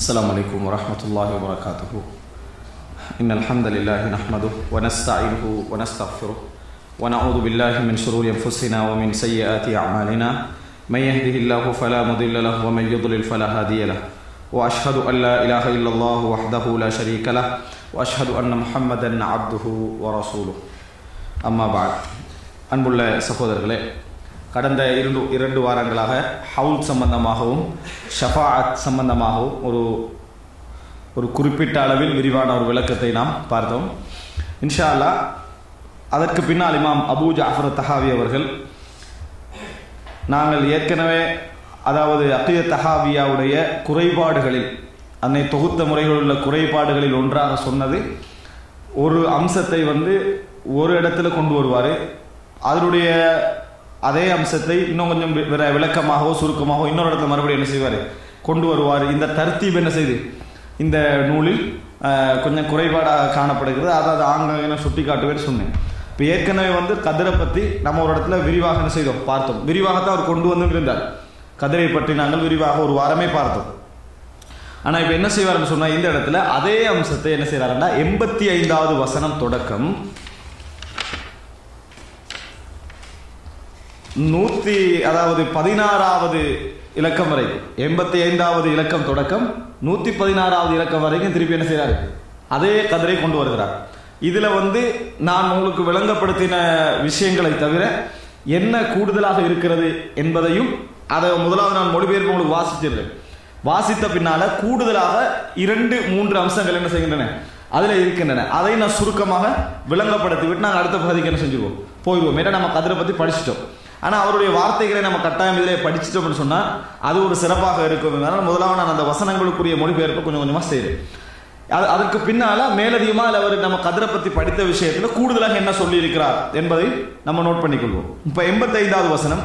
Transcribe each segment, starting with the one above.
السلام عليكم ورحمة الله وبركاته إن الحمد لله نحمده ونستعينه ونستغفره ونعوذ بالله من شرور أنفسنا ومن سيئات أعمالنا من يهده الله فلا مضل له ومن يضلل فلا هادي له وأشهد أن لا إله إلا الله وحده لا شريك له وأشهد أن محمدا عبده ورسوله أما بعد அன்புள்ள சகோதரர்களே கடந்த இரண்டு இரண்டு வாரங்களாக ஹவுல் சம்பந்தமாகவும் ஷஃபாஅத் சம்பந்தமாகவும் ஒரு ஒரு குறிப்பிட்ட அளவில் விரிவான ஒரு விளக்கத்தை நாம் பார்த்தோம் இன்ஷா அல்லாஹ் அதற்கு பின்னால் இமாம் அபூ ஜாஃபர் தஹாவி அவர்கள் நாங்கள் ஏற்கனவே அதாவது அக்கிய தஹாவியாவுடைய குறைபாடுகளில் அன்னை தொகுத்த முறைகளில் உள்ள குறைபாடுகளில் ஒன்றாக சொன்னது ஒரு அம்சத்தை வந்து ஒரு இடத்துல கொண்டு வருவார் அதனுடைய அதே அம்சத்தை இன்னும் கொஞ்சம் வி- விர- விளக்கமாகவோ சுருக்கமாகவோ இன்னொரு இடத்துல மறுபடியும் என்ன செய்வார் கொண்டு வருவார் இந்த தர்த்தீப் என்ன செய்து இந்த நூலில் ஆஹ், கொஞ்சம் குறைபாடாக காணப்படுகிறது அதை அதை ஆங்காங்க சுட்டி காட்டுவேன்னு சொன்னேன் இப்போ ஏற்கனவே வந்து கதிரை பற்றி நம்ம ஒரு இடத்துல விரிவாக என்ன செய்தோம் பார்த்தோம் விரிவாகத்தான் அவர் கொண்டு வந்து இருந்தார் கதிரை பற்றி நாங்கள் விரிவாக ஒரு வாரமே பார்த்தோம் ஆனால் இப்போ என்ன செய்வாருன்னு சொன்னால் இந்த இடத்துல அதே அம்சத்தை என்ன செய்கிறாருன்னா எண்பத்தி ஐந்தாவது வசனம் தொடக்கம் நூற்றி அதாவது பதினாறாவது இலக்கம் வரைக்கும் எண்பத்தி ஐந்தாவது இலக்கம் தொடக்கம் நூற்றி பதினாறாவது இலக்கம் வரைக்கும் திருப்பி என்ன செய்கிறாரு அதே கதிரை கொண்டு வருகிறார் இதில் வந்து நான் உங்களுக்கு விளங்கப்படுத்தின விஷயங்களை தவிர என்ன கூடுதலாக இருக்கிறது என்பதையும் அதை முதலாவது நான் மொழிபெயர்ப்பு உங்களுக்கு வாசிச்சிருக்கேன் வாசித்த பின்னால கூடுதலாக இரண்டு மூன்று அம்சங்கள் என்ன செய்கின்றன அதில் இருக்கின்றன அதை நான் சுருக்கமாக விளங்கப்படுத்தி விட்டு நாங்கள் அடுத்த பகுதிக்கு என்ன செஞ்சுருவோம் போயிடுவோம் ஏன்னா நம்ம கதிரை பற்றி படிச்சிட்டோம் ஆனால் அவருடைய வார்த்தைகளை நம்ம கட்டாயம் இதிலே படிச்சிட்டோம்னு சொன்னால் அது ஒரு சிறப்பாக இருக்கும் அதனால் முதலாவது நான் அந்த வசனங்களுக்குரிய மொழிபெயர்ப்பை கொஞ்சம் கொஞ்சமாக செய்கிறேன் அது அதற்கு பின்னால மேலதிகமாக அதில் அவர் நம்ம கதிரை பற்றி படித்த விஷயத்தில் கூடுதலாக என்ன சொல்லியிருக்கிறார் என்பதை நம்ம நோட் பண்ணிக்கொள்வோம் இப்போ எண்பத்தைந்தாவது வசனம்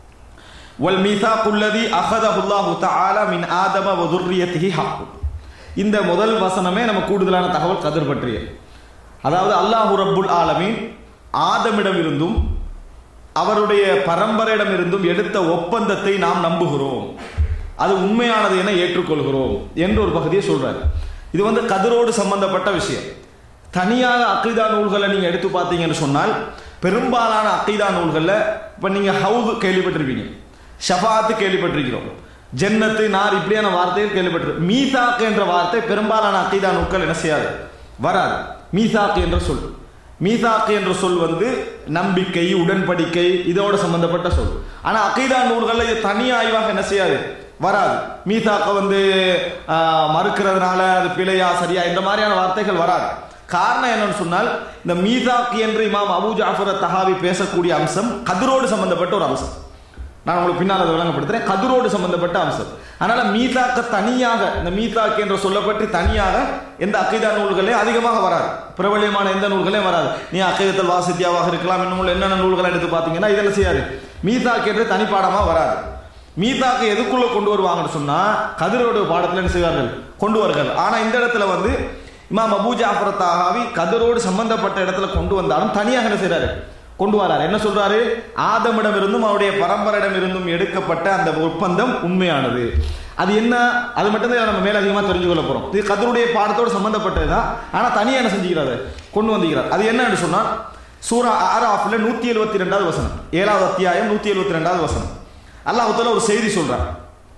والميثاق الذي أخذه الله تعالى من آدم وذريته حق இந்த முதல் வசனமே நம்ம கூடுதலான தகவல் கதிர் பற்றிய அதாவது அல்லாஹு ரப்புல் ஆலமீன் ஆதமிடம் இருந்தும் அவருடைய பரம்பரையிடம் இருந்தும் எடுத்த ஒப்பந்தத்தை நாம் நம்புகிறோம் அது உண்மையானது என ஏற்றுக்கொள்கிறோம் என்று ஒரு பகுதியை சொல்றாரு இது வந்து கதிரோடு சம்பந்தப்பட்ட விஷயம் தனியாக அக்கீதா நூல்களை நீங்க எடுத்து பார்த்தீங்கன்னு சொன்னால் பெரும்பாலான அக்கீதா நூல்களில் இப்போ நீங்க ஹவுது கேள்விப்பட்டிருப்பீங்க ஷஃபாத்து கேள்விப்பட்டிருக்கிறோம் ஜன்னத்து நார் இப்படியான வார்த்தைகள் கேள்விப்பட்டிருக்கோம் மீசாக் என்ற வார்த்தை பெரும்பாலான அக்கீதா நூல்கள் என்ன செய்யாது வராது மீசாக் என்ற சொல் மீசாக் என்ற சொல் வந்து நம்பிக்கை உடன்படிக்கை இதோட சம்பந்தப்பட்ட சொல் ஆனா அக்கீதா நூல்கள்ல இது தனி ஆய்வாக என்ன செய்யாது வராது மீசாக்க வந்து ஆஹ், மறுக்கிறதுனால அது பிழையா சரியா இந்த மாதிரியான வார்த்தைகள் வராது காரணம் என்னன்னு சொன்னால் இந்த மீசாக் என்று இமாம் அபூ ஜாஃபர் தஹாவி பேசக்கூடிய அம்சம் கதிரோடு சம்பந்தப்பட்ட ஒரு அம்சம் நான் உங்களுக்கு பின்னால் அதை விளங்கப்படுத்துறேன் கதிரோடு சம்பந்தப்பட்ட அம்சம் அதனால மீதாக்க தனியாக இந்த மீதாக் என்று சொல்லப்பட்டு தனியாக எந்த அக்கீதா நூல்களே அதிகமாக வராது பிரபலியமான எந்த நூல்களே வராது நீ அக்கீதத்தில் வாசித்தியாவாக இருக்கலாம் இன்னும் என்னென்ன நூல்களை எடுத்து பார்த்தீங்கன்னா இதெல்லாம் செய்யாது மீதாக் என்று தனிப்பாடமா வராது மீதாக்கு எதுக்குள்ள கொண்டு வருவாங்கன்னு சொன்னா கதிரோடு பாடத்துல என்ன செய்வார்கள் கொண்டு வருகிறார்கள் ஆனா இந்த இடத்துல வந்து இமாம் அபூ ஜாஃபர் தாகாவி கதிரோடு சம்பந்தப்பட்ட இடத்துல கொண்டு வந்தாலும் தனியாக என்ன செய்றாரு கொண்டு வராரு என்ன சொல்றாரு ஆதமிடம் இருந்தும் அவருடைய பரம்பரையிடம் இருந்தும் எடுக்கப்பட்ட அந்த ஒப்பந்தம் உண்மையானது அது என்ன அது மட்டும்தான் நம்ம மேல அதிகமா தெரிஞ்சு கொள்ள போறோம் இது கதருடைய பாடத்தோடு சம்பந்தப்பட்டதுதான் ஆனா தனியா என்ன செஞ்சுக்கிறாரு கொண்டு வந்திருக்கிறார் அது என்னன்னு சொன்னால் சூரா ஆராஃப்ல நூத்தி எழுபத்தி ரெண்டாவது வசனம் ஏழாவது அத்தியாயம் நூத்தி எழுபத்தி ரெண்டாவது வசனம் அல்லாஹ் ஒரு செய்தி சொல்றான்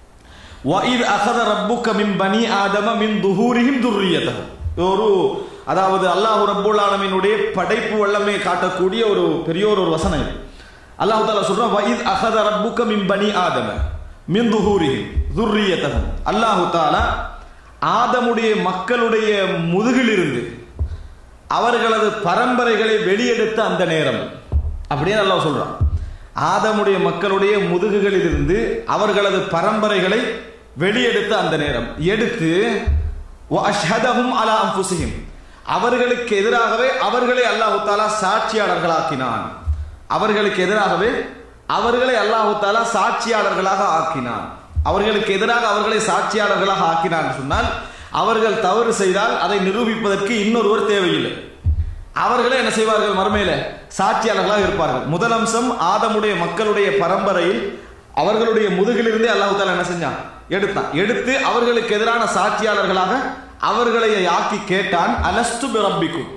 وَإِذْ أَخَذَ رَبُّكَ مِنْ بَنِي آدَمَ مِنْ ظُهُورِهِمْ ذُرِّيَّتَهُمْ ஒரு அதாவது அல்லாஹ் ரப்புல் ஆலமீனுடைய படைப்பு வல்லமையை காட்டக்கூடிய ஒரு பெரிய ஒரு வசனம் இது அல்லாஹ் தாலா சொல்றான் وَإِذْ أَخَذَ رَبُّكَ مِنْ بَنِي آدَمَ مِنْ ظُهُورِهِمْ ذُرِّيَّتَهُمْ அல்லாஹ் தாலா ஆதமுடைய மக்களுடைய முதுகிலிருந்து அவர்களது பரம்பரைகளை வெளியெடுத்த அந்த நேரம் அப்படியே அல்லாஹ் சொல்றான் ஆதமுடைய மக்களுடைய முதுகுகளிலிருந்து அவர்களது பரம்பரைகளை வெளியெடுத்த அந்த நேரம் எடுத்து வஅஷ்ஹதஹும் அலா அன்ஃபுஸிஹிம் அவர்களுக்கு எதிராகவே அவர்களை அல்லாஹு தாலா சாட்சியாளர்களாக்கினான் அவர்களுக்கு எதிராகவே அவர்களை அல்லாஹு தாலா சாட்சியாளர்களாக ஆக்கினான் அவர்களுக்கு எதிராக அவர்களை சாட்சியாளர்களாக ஆக்கினான் சொன்னால் அவர்கள் தவறு செய்தால் அதை நிரூபிப்பதற்கு இன்னொருவர் தேவையில்லை அவர்களே என்ன செய்வார்கள் மறுமையில சாட்சியாளர்களாக இருப்பார்கள் முதல் அம்சம் ஆதமுடைய மக்களுடைய பரம்பரையில் அவர்களுடைய முதுகிலிருந்தே அல்லாஹ் தாலா என்ன செஞ்சான் எடுத்தான் எடுத்து அவர்களுக்கு எதிரான சாட்சியாளர்களாக அவர்களை ஆக்கி கேட்டான் அலஸ்து பிரம்பிக்கும்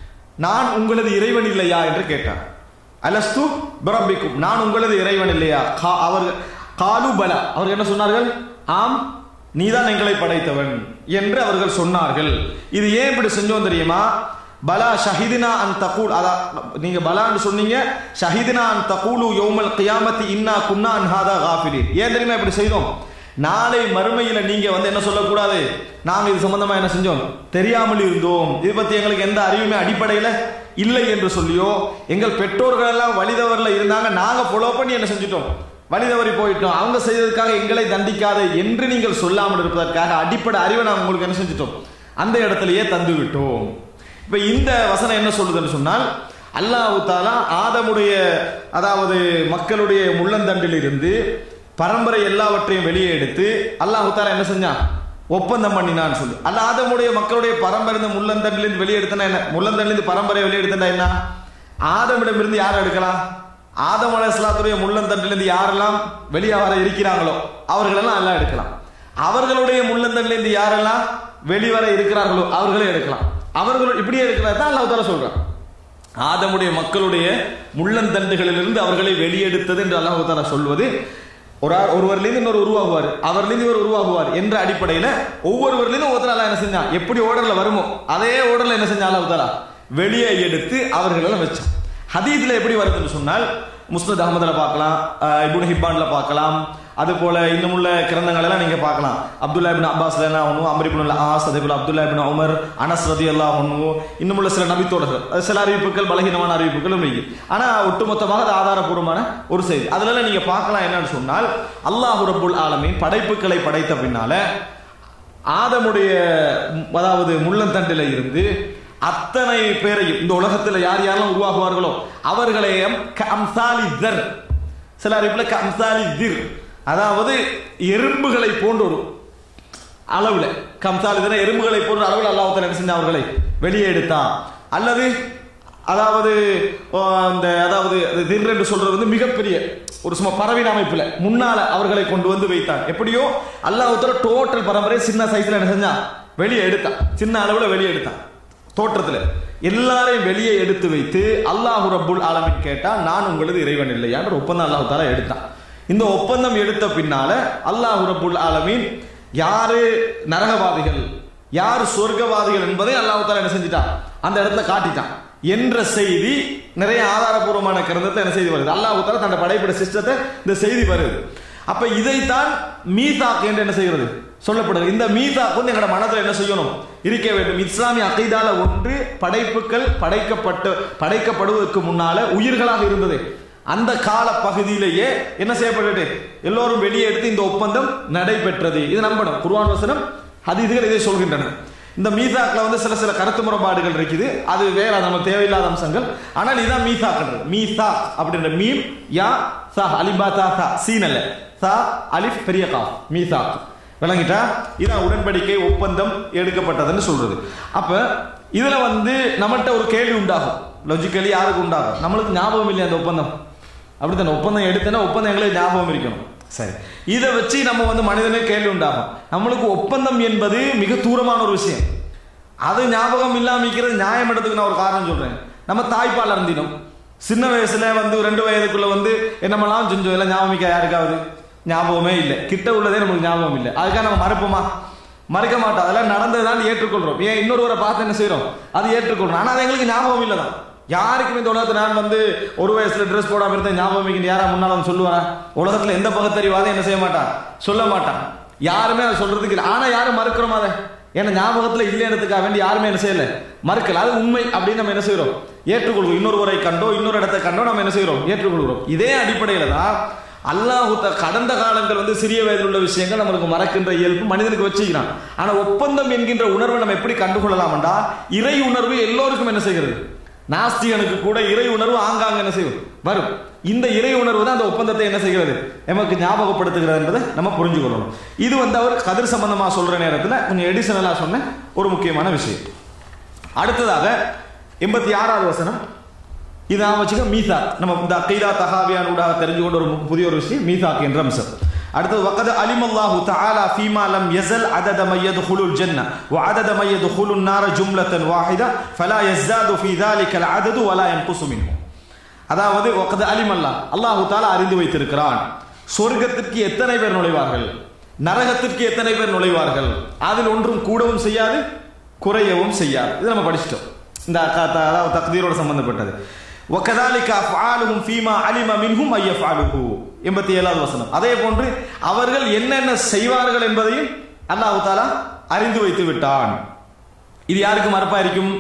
நான் உங்களது இறைவன் இல்லையா என்று கேட்டான் அலஸ்து பிரம்பிக்கும் நான் உங்களது இறைவன் இல்லையா கா- அவர் காலு பலா அவர்கள் என்ன சொன்னார்கள் ஆம் நீதான் எங்களை படைத்தவன் என்று அவர்கள் சொன்னார்கள் இது ஏன் இப்படி செஞ்சோம் தெரியுமா பலா ஷஹிதினா அன் தகூல் அதா நீங்க பலான்னு சொன்னீங்க ஷஹிதினா அன் தகூலு யௌமல் கியாமத்தி இன்னா குன்னா அன் ஹாதா காஃபிலின் ஏன் தெரியுமா இப்படி செய்தோம் நாளை மறுமையில நீங்க வந்து என்ன சொல்லக்கூடாது நாங்க இது சம்பந்தமா என்ன செஞ்சோம் தெரியாமல் இருந்தோம் இது பத்தி எங்களுக்கு எந்த அறிவுமே அடிப்படையில இல்லை என்று சொல்லியோ எங்கள் பெற்றோர்கள் எல்லாம் வழிதவரில் இருந்தாங்க நாங்க ஃபாலோ பண்ணி என்ன செஞ்சிட்டோம் வழிதவறி போயிட்டோம் அவங்க செய்ததற்காக எங்களை தண்டிக்காத என்று நீங்கள் சொல்லாமல் இருப்பதற்காக அடிப்படை அறிவை நாங்கள் உங்களுக்கு என்ன செஞ்சிட்டோம் அந்த இடத்திலேயே தந்து விட்டோம் இப்ப இந்த வசனம் என்ன சொல்லுதுன்னு சொன்னால் அல்லாஹ் தாலா ஆதமுடைய அதாவது மக்களுடைய முள்ளந்தண்டில் இருந்து பரம்பரை எல்லாவற்றையும் வெளியே எடுத்து அல்லாஹ் தாலா என்ன செஞ்சான் ஒப்பந்தம் பண்ணினான்னு சொல்லி அல்ல ஆதமுடைய மக்களுடைய பரம்பரை இந்த முள்ளந்தண்டிலிருந்து வெளியே எடுத்தனா என்ன முள்ளந்தண்டிலிருந்து பரம்பரை வெளியே எடுத்தா என்ன ஆதமிடமிருந்து யாரை எடுக்கலாம் ஆதம் அலைஹிஸ்ஸலாத்துடைய முள்ளந்தண்டிலிருந்து யாரெல்லாம் வெளியே வர இருக்கிறாங்களோ அவர்களெல்லாம் எல்லாம் எடுக்கலாம் அவர்களுடைய முள்ளந்தண்டிலிருந்து யாரெல்லாம் வெளிவர இருக்கிறார்களோ அவர்களே எடுக்கலாம் அவர்கள் இப்படியே எடுக்கிறது தான் அல்லாஹ் தாலா சொல்றான் ஆதமுடைய மக்களுடைய முள்ளந்தண்டுகளிலிருந்து அவர்களை வெளியெடுத்தது என்று அல்லாஹ் தாலா சொல்வது ஒரு ஆள் ஒருவர்லேருந்து இன்னொரு உருவாகுவார் அவர்லேருந்து இவர் உருவாகுவார் என்ற அடிப்படையில் ஒவ்வொருவர்லேருந்து ஒருத்தர் அல்லாஹ் என்ன செஞ்சான் எப்படி ஓர்டர்ல வருமோ அதே ஓர்டர்ல என்ன செஞ்சான் அல்லாஹ் தாலா வெளியே எடுத்து அவர்களெல்லாம் வச்சான் ஹதீஸ்ல எப்படி வருதுன்னு சொன்னால் முஸ்னத் அகமதுல பார்க்கலாம் அஹ் இப்னு ஹிப்பான்ல பார்க்கலாம் அது போல இன்னுமுள்ள கிரந்தங்கள் எல்லாம் நீங்க பார்க்கலாம் அப்துல்லா இபின் அப்பாஸ்ல என்ன ஒன்று அமர் இப்னு ஆஸ் அதே போல அப்துல்லா இபின் உமர் அனஸ் ரதி எல்லாம் ஒன்று இன்னுமுள்ள சில நபித்தோடர்கள் அது சில அறிவிப்புகள் பலகீனமான அறிவிப்புகளும் இருக்கு ஆனா ஒட்டுமொத்தமாக அது ஆதாரபூர்வமான ஒரு செய்தி அதுல நீங்க பார்க்கலாம் என்னன்னு சொன்னால் அல்லாஹ் ரப்புல் ஆலமீன் படைப்புகளை படைத்த பின்னால ஆதமுடைய ம், அதாவது முள்ளந்தண்டில இருந்து அத்தனை பேரையும் இந்த உலகத்தில் யார் யாரெல்லாம் உருவாகுவார்களோ அவர்களையும் கம்சாலி தர் சில அறிவிப்புல கம்சாலி திர் அதாவது எறும்புகளை போன்ற ஒரு அளவுல கம்சாலி தின எறும்புகளை போன்ற அளவில் அல்லாஹ் என்ன செஞ்ச அவர்களை வெளியே எடுத்தான் அல்லது அதாவது ஓ, அந்த அதாவது அது திர் என்று சொல்றது வந்து மிகப்பெரிய ஒரு சும்மா பறவையின் அமைப்புல முன்னால அவர்களை கொண்டு வந்து வைத்தான் எப்படியோ அல்லாஹ் டோட்டல் பரம்பரை சின்ன சைஸ்ல என்ன செஞ்சான் வெளியே எடுத்தான் சின்ன அளவுல வெளியே எடுத்தான் தோற்றத்துல எல்லாரையும் வெளியே எடுத்து வைத்து அல்லாஹ் ரப்புல் ஆலமின் கேட்டா நான் உங்களது இறைவன் இல்லையான்ற ஒப்பந்தம் அல்லாஹ் தாலா எடுத்தான் இந்த ஒப்பந்தம் எடுத்த பின்னால அல்லாஹ் ரப்புல் ஆலமீன் யாரு நரகவாதிகள் யார் சொர்க்கவாதிகள் என்பதை அல்லாஹ் தாலா என்ன செஞ்சிட்டான் அந்த இடத்துல காட்டிட்டான் என்ற செய்தி நிறைய ஆதாரபூர்வமான கிரந்தத்தை என்ன செய்தி வருது அல்லாஹ் தாலா தன் படைப்பிட சிஸ்டத்தை இந்த செய்தி வருது அப்ப இதைத்தான் மீதாக் என்று என்ன செய்கிறது சொல்லப்படுது இந்த மீதாக் வந்து எங்களோட மனதில் என்ன செய்யணும் இருக்க வேண்டும் இஸ்லாமிய அகைதால ஒன்று படைப்புகள் படைக்கப்பட்டு படைக்கப்படுவதற்கு முன்னால உயிர்களாக இருந்தது அந்த கால பகுதியிலேயே என்ன செய்யப்பட்டது எல்லோரும் வெளியே எடுத்து இந்த ஒப்பந்தம் நடைபெற்றது இது நம்பணும் குர்ஆன் வசனம் ஹதீதுகள் இதை சொல்கின்றன இந்த மீசாக்ல வந்து சில சில கருத்து முரண்பாடுகள் இருக்குது அது வேற அது நமக்கு தேவையில்லாத அம்சங்கள் ஆனால் இதான் மீசாக்ன்றது மீசா அப்படின்ற மீம் யா சா அலிபா தா சா சீன் அல்ல சா அலிஃப் பெரிய கா மீசாக் விளங்கிட்டா இதான் உடன்படிக்கை ஒப்பந்தம் எடுக்கப்பட்டதுன்னு சொல்றது அப்ப இதுல வந்து நம்மகிட்ட ஒரு கேள்வி உண்டாகும் லாஜிக்கலி யாருக்கு உண்டாகும் நம்மளுக்கு ஞாபகம் இல்லையா அந்த ஒப்பந்தம் அப்படித்தானே ஒப்பந்தம் எடுத்தேன்னா ஒப்பந்தம் எங்களுக்கு ஞாபகம் இருக்கணும் சரி இதை வச்சு நம்ம வந்து மனிதனே கேள்வி உண்டாகும் நம்மளுக்கு ஒப்பந்தம் என்பது மிக தூரமான ஒரு விஷயம் அது ஞாபகம் இல்லாம இருக்கிறது நியாயம் எடுத்துக்கு நான் ஒரு காரணம் சொல்றேன் நம்ம தாய்ப்பால் அருந்தினோம் சின்ன வயசுல வந்து ரெண்டு வயதுக்குள்ள வந்து என்னமெல்லாம் செஞ்சோம் எல்லாம் ஞாபகம் இருக்கா யாருக்காவது ஞாபகமே இல்லை கிட்ட உள்ளதே நமக்கு ஞாபகம் இல்லை அதுக்காக நம்ம மறுப்போமா மறுக்க மாட்டோம் அதெல்லாம் நடந்ததுதான் ஏற்றுக்கொள்றோம் ஏன் இன்னொருவரை பார்த்து என்ன செய்றோம் அது ஏற்றுக்கொள்றோம் ஆனா அது எங்களுக்கு ஞாபகம் இல்லை தான் யாருக்குமே இந்த உலகத்துல நான் வந்து ஒரு வயசுல ட்ரெஸ் போடாம இருந்தேன் ஞாபகம் வைக்கணும் யாரா முன்னால வந்து சொல்லுவாரா உலகத்துல எந்த பகுத்தறிவாதம் என்ன செய்ய மாட்டான் சொல்ல மாட்டான் யாருமே அதை சொல்றதுக்கு இல்லை ஆனா யாரும் மறுக்கிறோம் அதை ஏன்னா ஞாபகத்துல இல்லைன்றதுக்காக வேண்டி யாருமே என்ன செய்யல மறுக்கல அது உண்மை அப்படின்னு நம்ம என்ன செய்றோம் ஏற்றுக்கொள்வோம் இன்னொருவரை கண்டோ இன்னொரு இடத்தை கண்டோ நம்ம என்ன செய்றோம் ஏற்றுக்கொள்கிறோம் இதே அடிப்படையில தான் அல்லாஹ் த- கடந்த காலங்கள் வந்து சிறிய வயதில் உள்ள விஷயங்கள் நம்மளுக்கு மறக்கின்ற இயல்பு மனிதனுக்கு வச்சுக்கிறான் ஆனா ஒப்பந்தம் என்கின்ற உணர்வை நம்ம எப்படி கண்டுகொள்ளலாம்டா இறை உணர்வு எல்லோருக்கும் என்ன செய்கிறது நாஸ்திகனுக்கு கூட இறை உணர்வு ஆங்காங்க என்ன செய்யும் வரும் இந்த இறை உணர்வு தான் அந்த ஒப்பந்தத்தை என்ன செய்கிறது நமக்கு ஞாபகப்படுத்துகிறது என்பதை நம்ம புரிஞ்சுக்கொள்ளணும் இது வந்து அவர் கதிர் சம்பந்தமா சொல்ற நேரத்தில் கொஞ்சம் எடிஷனலா சொன்ன ஒரு முக்கியமான விஷயம் அடுத்ததாக எண்பத்தி ஆறாவது வசனம் இது நான் வச்சுக்க மீசா நம்ம இந்த அகைதா தகாவியான் ஊடாக தெரிஞ்சு கொண்ட ஒரு மு- புதிய ஒரு விஷயம் மீசாக் என்ற அம்சம் அடுத்தது வகத அலிமல்லாஹு தஆலா ஃபீமா லம் யஸல் அதத மை யதுகுலுல் ஜன்ன வ அதத மை யதுகுலுன் நார ஜும்லத்தன் வாஹிதா ஃபலா யஸ்ஸாது ஃபீ ذلك العدد ولا ينقص منه அதாவது வகத அலிமல்லா அல்லாஹு தஆலா அறிந்து வைத்திருக்கிறான் சொர்க்கத்திற்கு எத்தனை பேர் நுழைவார்கள் நரகத்திற்கு எத்தனை பேர் நுழைவார்கள் அதில் ஒன்றும் கூடவும் செய்யாது குறையவும் செய்யாது இது நம்ம படிச்சிட்டோம் இந்த க- த- அதாவது தக்தீரோட சம்பந்தப்பட்டது وكذلك افعالهم فيما علم منهم اي يفعلوه 87வது வசனம் அதே போன்று அவர்கள் என்னென்ன செய்வார்கள் என்பதையும் அல்லாஹ் தாலா அறிந்து வைத்து விட்டான் இது யாருக்கு மறுப்பா இருக்கும்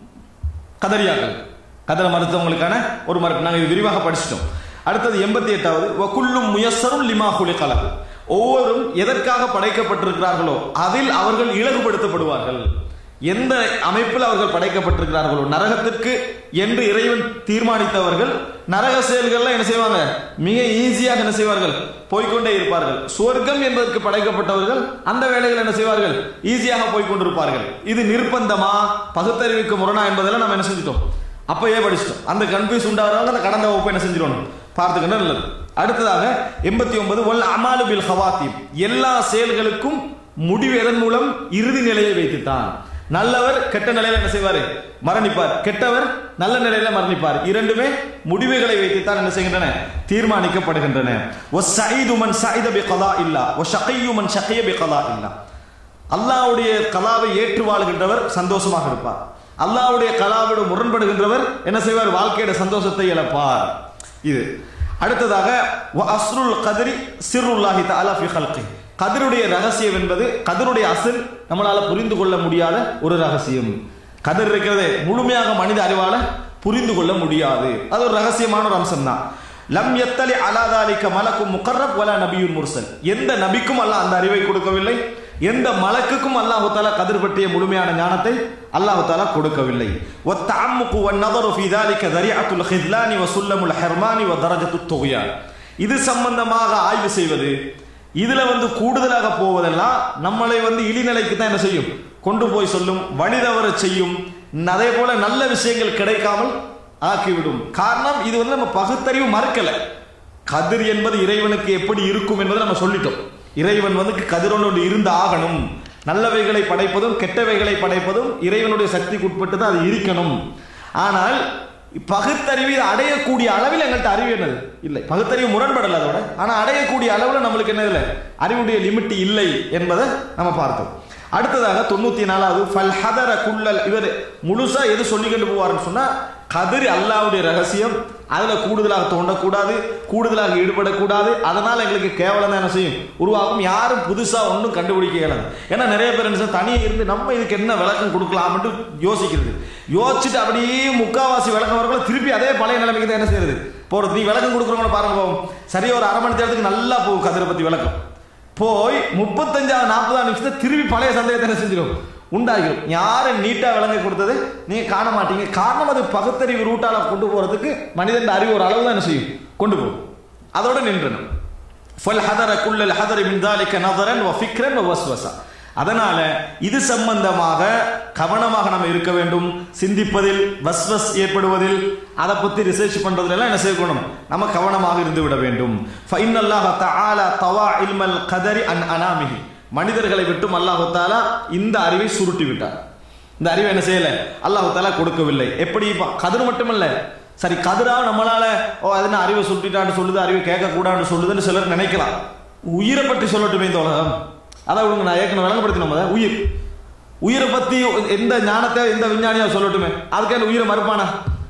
கதரியாக்கள் கதரை மறுத்தவங்களுக்கான ஒரு மறுப்பு நாங்கள் இது விரிவாக படிச்சிட்டோம் அடுத்தது எண்பத்தி எட்டாவது வக்குள்ளும் முயஸ்ஸரும் லிமா குலிகலகு ஒவ்வொரும் எதற்காக படைக்கப்பட்டிருக்கிறார்களோ அதில் அவர்கள் இலகுபடுத்தப்படுவார்கள் எந்த அமைப்பில் அவர்கள் படைக்கப்பட்டிருக்கிறார்களோ நரகத்திற்கு என்று இறைவன் தீர்மானித்தவர்கள் நரக செயல்கள்ல என்ன செய்வாங்க மிக ஈஸியாக என்ன செய்வார்கள் போய்க்கொண்டே இருப்பார்கள் சுவர்க்கம் என்பதற்கு படைக்கப்பட்டவர்கள் அந்த வேலைகள் என்ன செய்வார்கள் ஈஸியாக போய்க்கொண்டிருப்பார்கள் இது நிர்பந்தமா பகுத்தறிவுக்கு முரணா என்பதெல்லாம் நம்ம என்ன செஞ்சிட்டோம் அப்பயே படிச்சிட்டோம் அந்த கன்ஃபியூஸ் உண்டாகிறவங்க அந்த கடந்த வகுப்பை என்ன செஞ்சிடணும் பார்த்துக்கணும் நல்லது அடுத்ததாக எண்பத்தி ஒன்பது ஒல் அமாலு பில் ஹவாத்தீம் எல்லா செயல்களுக்கும் முடிவு எதன் மூலம் இறுதி நிலையை வைத்துத்தான் நல்லவர் கெட்ட நிலையில என்ன செய்வாரு மரணிப்பார் கெட்டவர் நல்ல நிலையில மரணிப்பார் இரண்டுமே முடிவுகளை வைத்துத்தான் என்ன செய்கின்றன தீர்மானிக்கப்படுகின்றன وَالسَّعِيدُ مَنْ سَعِدَ بِقَضَاءِ اللَّهِ وَالشَّقِيُّ مَنْ شَقِيَ بِقَضَاءِ اللَّهِ அல்லாஹ்வுடைய கலாவை ஏற்று வாழ்கின்றவர் சந்தோஷமாக இருப்பார் அல்லாஹ்வுடைய கலாவோடு முரண்படுகின்றவர் என்ன செய்வார் வாழ்க்கையோட சந்தோஷத்தை இழப்பார் இது அடுத்ததாக வ அஸ்ருல் கதிரி சிறுல்லாஹி தஆலா ஃபி ஹல்கி கதிருடைய ரகசியம் என்பது கதிருடைய அசல் நம்மளால புரிந்து கொள்ள முடியாத ஒரு ரகசியம் கதிர் இருக்கிறதே முழுமையாக மனித அறிவால புரிந்து கொள்ள முடியாது அது ஒரு ரகசியமான ஒரு அம்சம் தான் லம் எத்தலி அலாதாலிக்க மலக்கும் முகர்ரப் வல நபியுன் முர்சல் எந்த நபிக்கும் அல்லாஹ் அந்த அறிவை கொடுக்கவில்லை எந்த மலக்குக்கும் அல்லாஹு தாலா கதிர் பற்றிய முழுமையான ஞானத்தை அல்லாஹு தாலா கொடுக்கவில்லை والتعمق والنظر في ذلك ذريعة الخذلان وسلم الحرمان ودرجة الطغيان இது சம்பந்தமாக ஆய்வு செய்வது இதுல வந்து கூடுதலாக போவதெல்லாம் நம்மளை வந்து இழிநிலைக்கு தான் என்ன செய்யும் கொண்டு போய் சொல்லும் வழி தவற செய்யும் அதே போல நல்ல விஷயங்கள் கிடைக்காமல் ஆக்கிவிடும் காரணம் இது வந்து நம்ம பகுத்தறிவு மறுக்கல கதிர் என்பது இறைவனுக்கு எப்படி இருக்கும் என்பதை நம்ம சொல்லிட்டோம் இறைவன் வந்து கதிர் ஒன்று இருந்து ஆகணும் நல்லவைகளை படைப்பதும் கெட்டவைகளை படைப்பதும் இறைவனுடைய சக்திக்கு உட்பட்டு தான் அது இருக்கணும் ஆனால் பகுத்தறிவு இதை அடையக்கூடிய அளவில் எங்கள்கிட்ட அறிவு என்னது இல்லை பகுத்தறிவு முரண்படல அதோட ஆனா அடையக்கூடிய அளவில் நம்மளுக்கு என்ன இல்லை அறிவுடைய லிமிட் இல்லை என்பதை நம்ம பார்த்தோம் அடுத்ததாக தொண்ணூத்தி நாலாவது ஃபல் ஹதர குல்லல் இவர் முழுசா எது சொல்லிக்கிட்டு போவாருன்னு சொன்னா கதிர் அல்லாவுடைய ரகசியம் அதுல கூடுதலாக தோண்டக்கூடாது கூடுதலாக ஈடுபடக்கூடாது அதனால எங்களுக்கு கேவலம் தான் என்ன செய்யும் உருவாகும் யாரும் புதுசா ஒன்றும் கண்டுபிடிக்க இயலாது ஏன்னா நிறைய பேர் என்ன செய்ய, தனியே இருந்து நம்ம இதுக்கு என்ன விளக்கம் கொடுக்கலாம்னு யோசிக்கிறது யோசிச்சுட்டு அப்படியே முக்காவாசி விளக்கம் வரக்குள்ள திருப்பி அதே பழைய நிலைமைக்கு தான் என்ன செய்யறது போறது நீ விளக்கம் கொடுக்குறவங்கள பாருங்க போவோம் சரியா ஒரு அரை மணி நேரத்துக்கு நல்லா போகும் கதிரை பத்தி விளக்கம் போய் முப்பத்தஞ்சாவது நாற்பதாம் நிமிஷத்தை திருப்பி பழைய சந்தேகத்தை என்ன செஞ்சிடும் உண்டாகிடும் யாரு நீட்டா விளங்க கொடுத்தது நீங்க காண மாட்டீங்க காரணம் அது பகுத்தறிவு ரூட்டால கொண்டு போறதுக்கு மனிதன் அறிவு ஒரு அளவு தான் என்ன செய்யும் கொண்டு போகும் அதோட நின்றணும் ஃபல் ஹதர குல்லல் ஹதரி மின் தாலிக நதரன் வ ஃபிக்ரன் வ வஸ்வஸா அதனால இது சம்பந்தமாக கவனமாக நம்ம இருக்க வேண்டும் சிந்திப்பதில் வஸ்வஸ் ஏற்படுவதில் அதை பத்தி ரிசர்ச் பண்றதுல எல்லாம் என்ன செய்யணும் நம்ம கவனமாக இருந்து விட வேண்டும் ஃபைனல்லாஹ தஆலா தவா இல்மல் கதரி அன் அனாமிஹி மனிதர்களை விட்டும் அல்லாஹு தாலா இந்த அறிவை சுருட்டி விட்டார் இந்த அறிவை என்ன செய்யல அல்லாஹு தாலா கொடுக்கவில்லை எப்படி இப்ப கதிர் மட்டுமல்ல சரி கதிரா நம்மளால ஓ அதன அறிவை சுட்டிட்டான்னு சொல்லுது அறிவை கேட்க கூடாதுன்னு சொல்லுதுன்னு சிலர் நினைக்கலாம் உயிரை பற்றி சொல்லட்டுமே இந்த உலகம் அதான் உங்களுக்கு நான் ஏற்கனவே விளங்கப்படுத்தினோம் அதை, உயிர் உயிரை பத்தி எந்த ஞானத்தை எந்த விஞ்ஞானியா சொல்லட்டுமே அதுக்காக உயிரை மறுப்பானா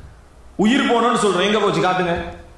உயிர் போனோம்னு சொல்றோம் எங்க போச்சு காட்டுங்க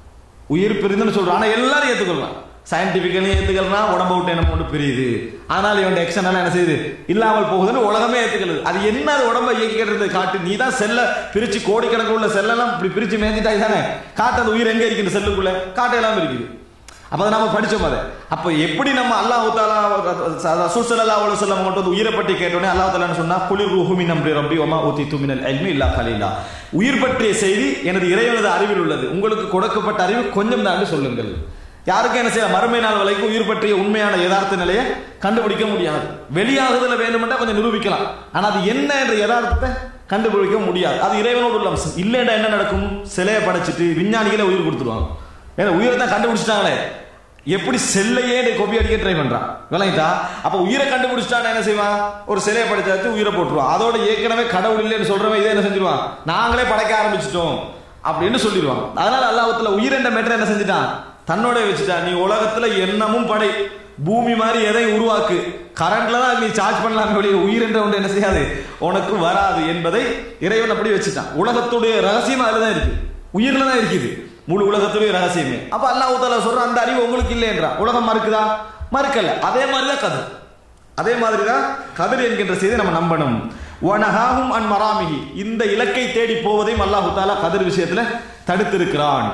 உயிர் பிரிந்துன்னு சொல்றோம் ஆனா எல்லாரும் ஏத்துக்கலாம் சயின்டிபிக்கலி ஏத்துக்கலாம் உடம்ப விட்டு என்ன ஒன்று பிரியுது ஆனால் இவன் எக்ஷன் எல்லாம் என்ன செய்யுது இல்லாமல் போகுதுன்னு உலகமே ஏத்துக்கிறது அது என்ன அது உடம்ப இயக்கிக்கிட்டு இருந்தது காட்டு நீ தான் செல்ல பிரிச்சு கோடிக்கணக்கு உள்ள செல்லெல்லாம் இப்படி பிரிச்சு மேஞ்சிட்டா தானே காட்டு அந்த உயிர் எங்க இருக்குது செல்லுக்குள்ள காட்டு எல்லாம் இருக்குது அப்ப அதை நம்ம படிச்சோம் அதை அப்ப எப்படி நம்ம அல்லாஹ் தாலா ரசூல் ஸல்லல்லாஹு அலைஹி வஸல்லம் மட்டும் வந்து உயிரை பற்றி கேட்டோனே அல்லாஹ் தாலா சொன்னா குளிர் ரூஹு மின் அம்ரி ரப்பி வமா ஊதிது மினல் இல்மி இல்லா கலீலா உயிர் பற்றிய செய்தி எனது இறைவனது அறிவில் உள்ளது உங்களுக்கு கொடுக்கப்பட்ட அறிவு கொஞ்சம் தான் சொல்லுங்கள் யாருக்கும் என்ன செய்யலாம் மறுமை நாள் வரைக்கும் உயிர் பற்றிய உண்மையான யதார்த்த நிலையை கண்டுபிடிக்க முடியாது வெளியாகுதல வேணுமென்றா கொஞ்சம் நிரூபிக்கலாம் ஆனா அது என்ன என்ற யதார்த்தத்தை கண்டுபிடிக்க முடியாது அது இறைவனோடு உள்ள அம்சம் இல்லைன்னா என்ன நடக்கும் சிலையை படைச்சிட்டு விஞ்ஞானிகளே உயிர் கொடுத்துருவாங்க ஏன்னா உயிரை தான் கண்டுபிடிச்சிட்டாங்களே எப்படி செல்லையே கொப்பி அடிக்க ட்ரை பண்றான் விளங்கிட்டா அப்ப உயிரை கண்டுபிடிச்சிட்டா என்ன செய்வான் ஒரு சிலையை படைச்சாச்சு உயிரை போட்டுருவான் அதோட ஏற்கனவே கடவுள் இல்லைன்னு சொல்றவன் இதை என்ன செஞ்சிருவான் நாங்களே படைக்க ஆரம்பிச்சிட்டோம் அப்படின்னு சொல்லிடுவான் அதனால அல்லாஹ்வுத்தால உயிர் என்ற மேட்டரை என்ன செஞ்சுட்டான் தன்னோட வச்சுட்டான் நீ உலகத்துல என்னமும் படை பூமி மாதிரி எதையும் உருவாக்கு கரண்ட்ல தான் நீ சார்ஜ் பண்ணலாம் வெளியே உயிர் என்ற ஒன்று என்ன செய்யாது உனக்கு வராது என்பதை இறைவன் அப்படி வச்சுட்டான் உலகத்துடைய ரகசியம் அதுல தான் இருக்கு உயிர்ல தான் இருக்குது முழு உலகத்துடைய ரகசியமே அப்ப அல்லாஹ் தாலா சொல்ற அந்த அறிவு உங்களுக்கு இல்லைன்றா உலகம் மறுக்குதா மறுக்கல அதே மாதிரி தான் கதிர் அதே மாதிரி தான் கதிர் என்கின்ற செய்தி நம்ம நம்பணும் வனஹாகும் அன் மராமிகி இந்த இலக்கை தேடி போவதையும் அல்லாஹு தாலா கதிர் விஷயத்துல தடுத்திருக்கிறான்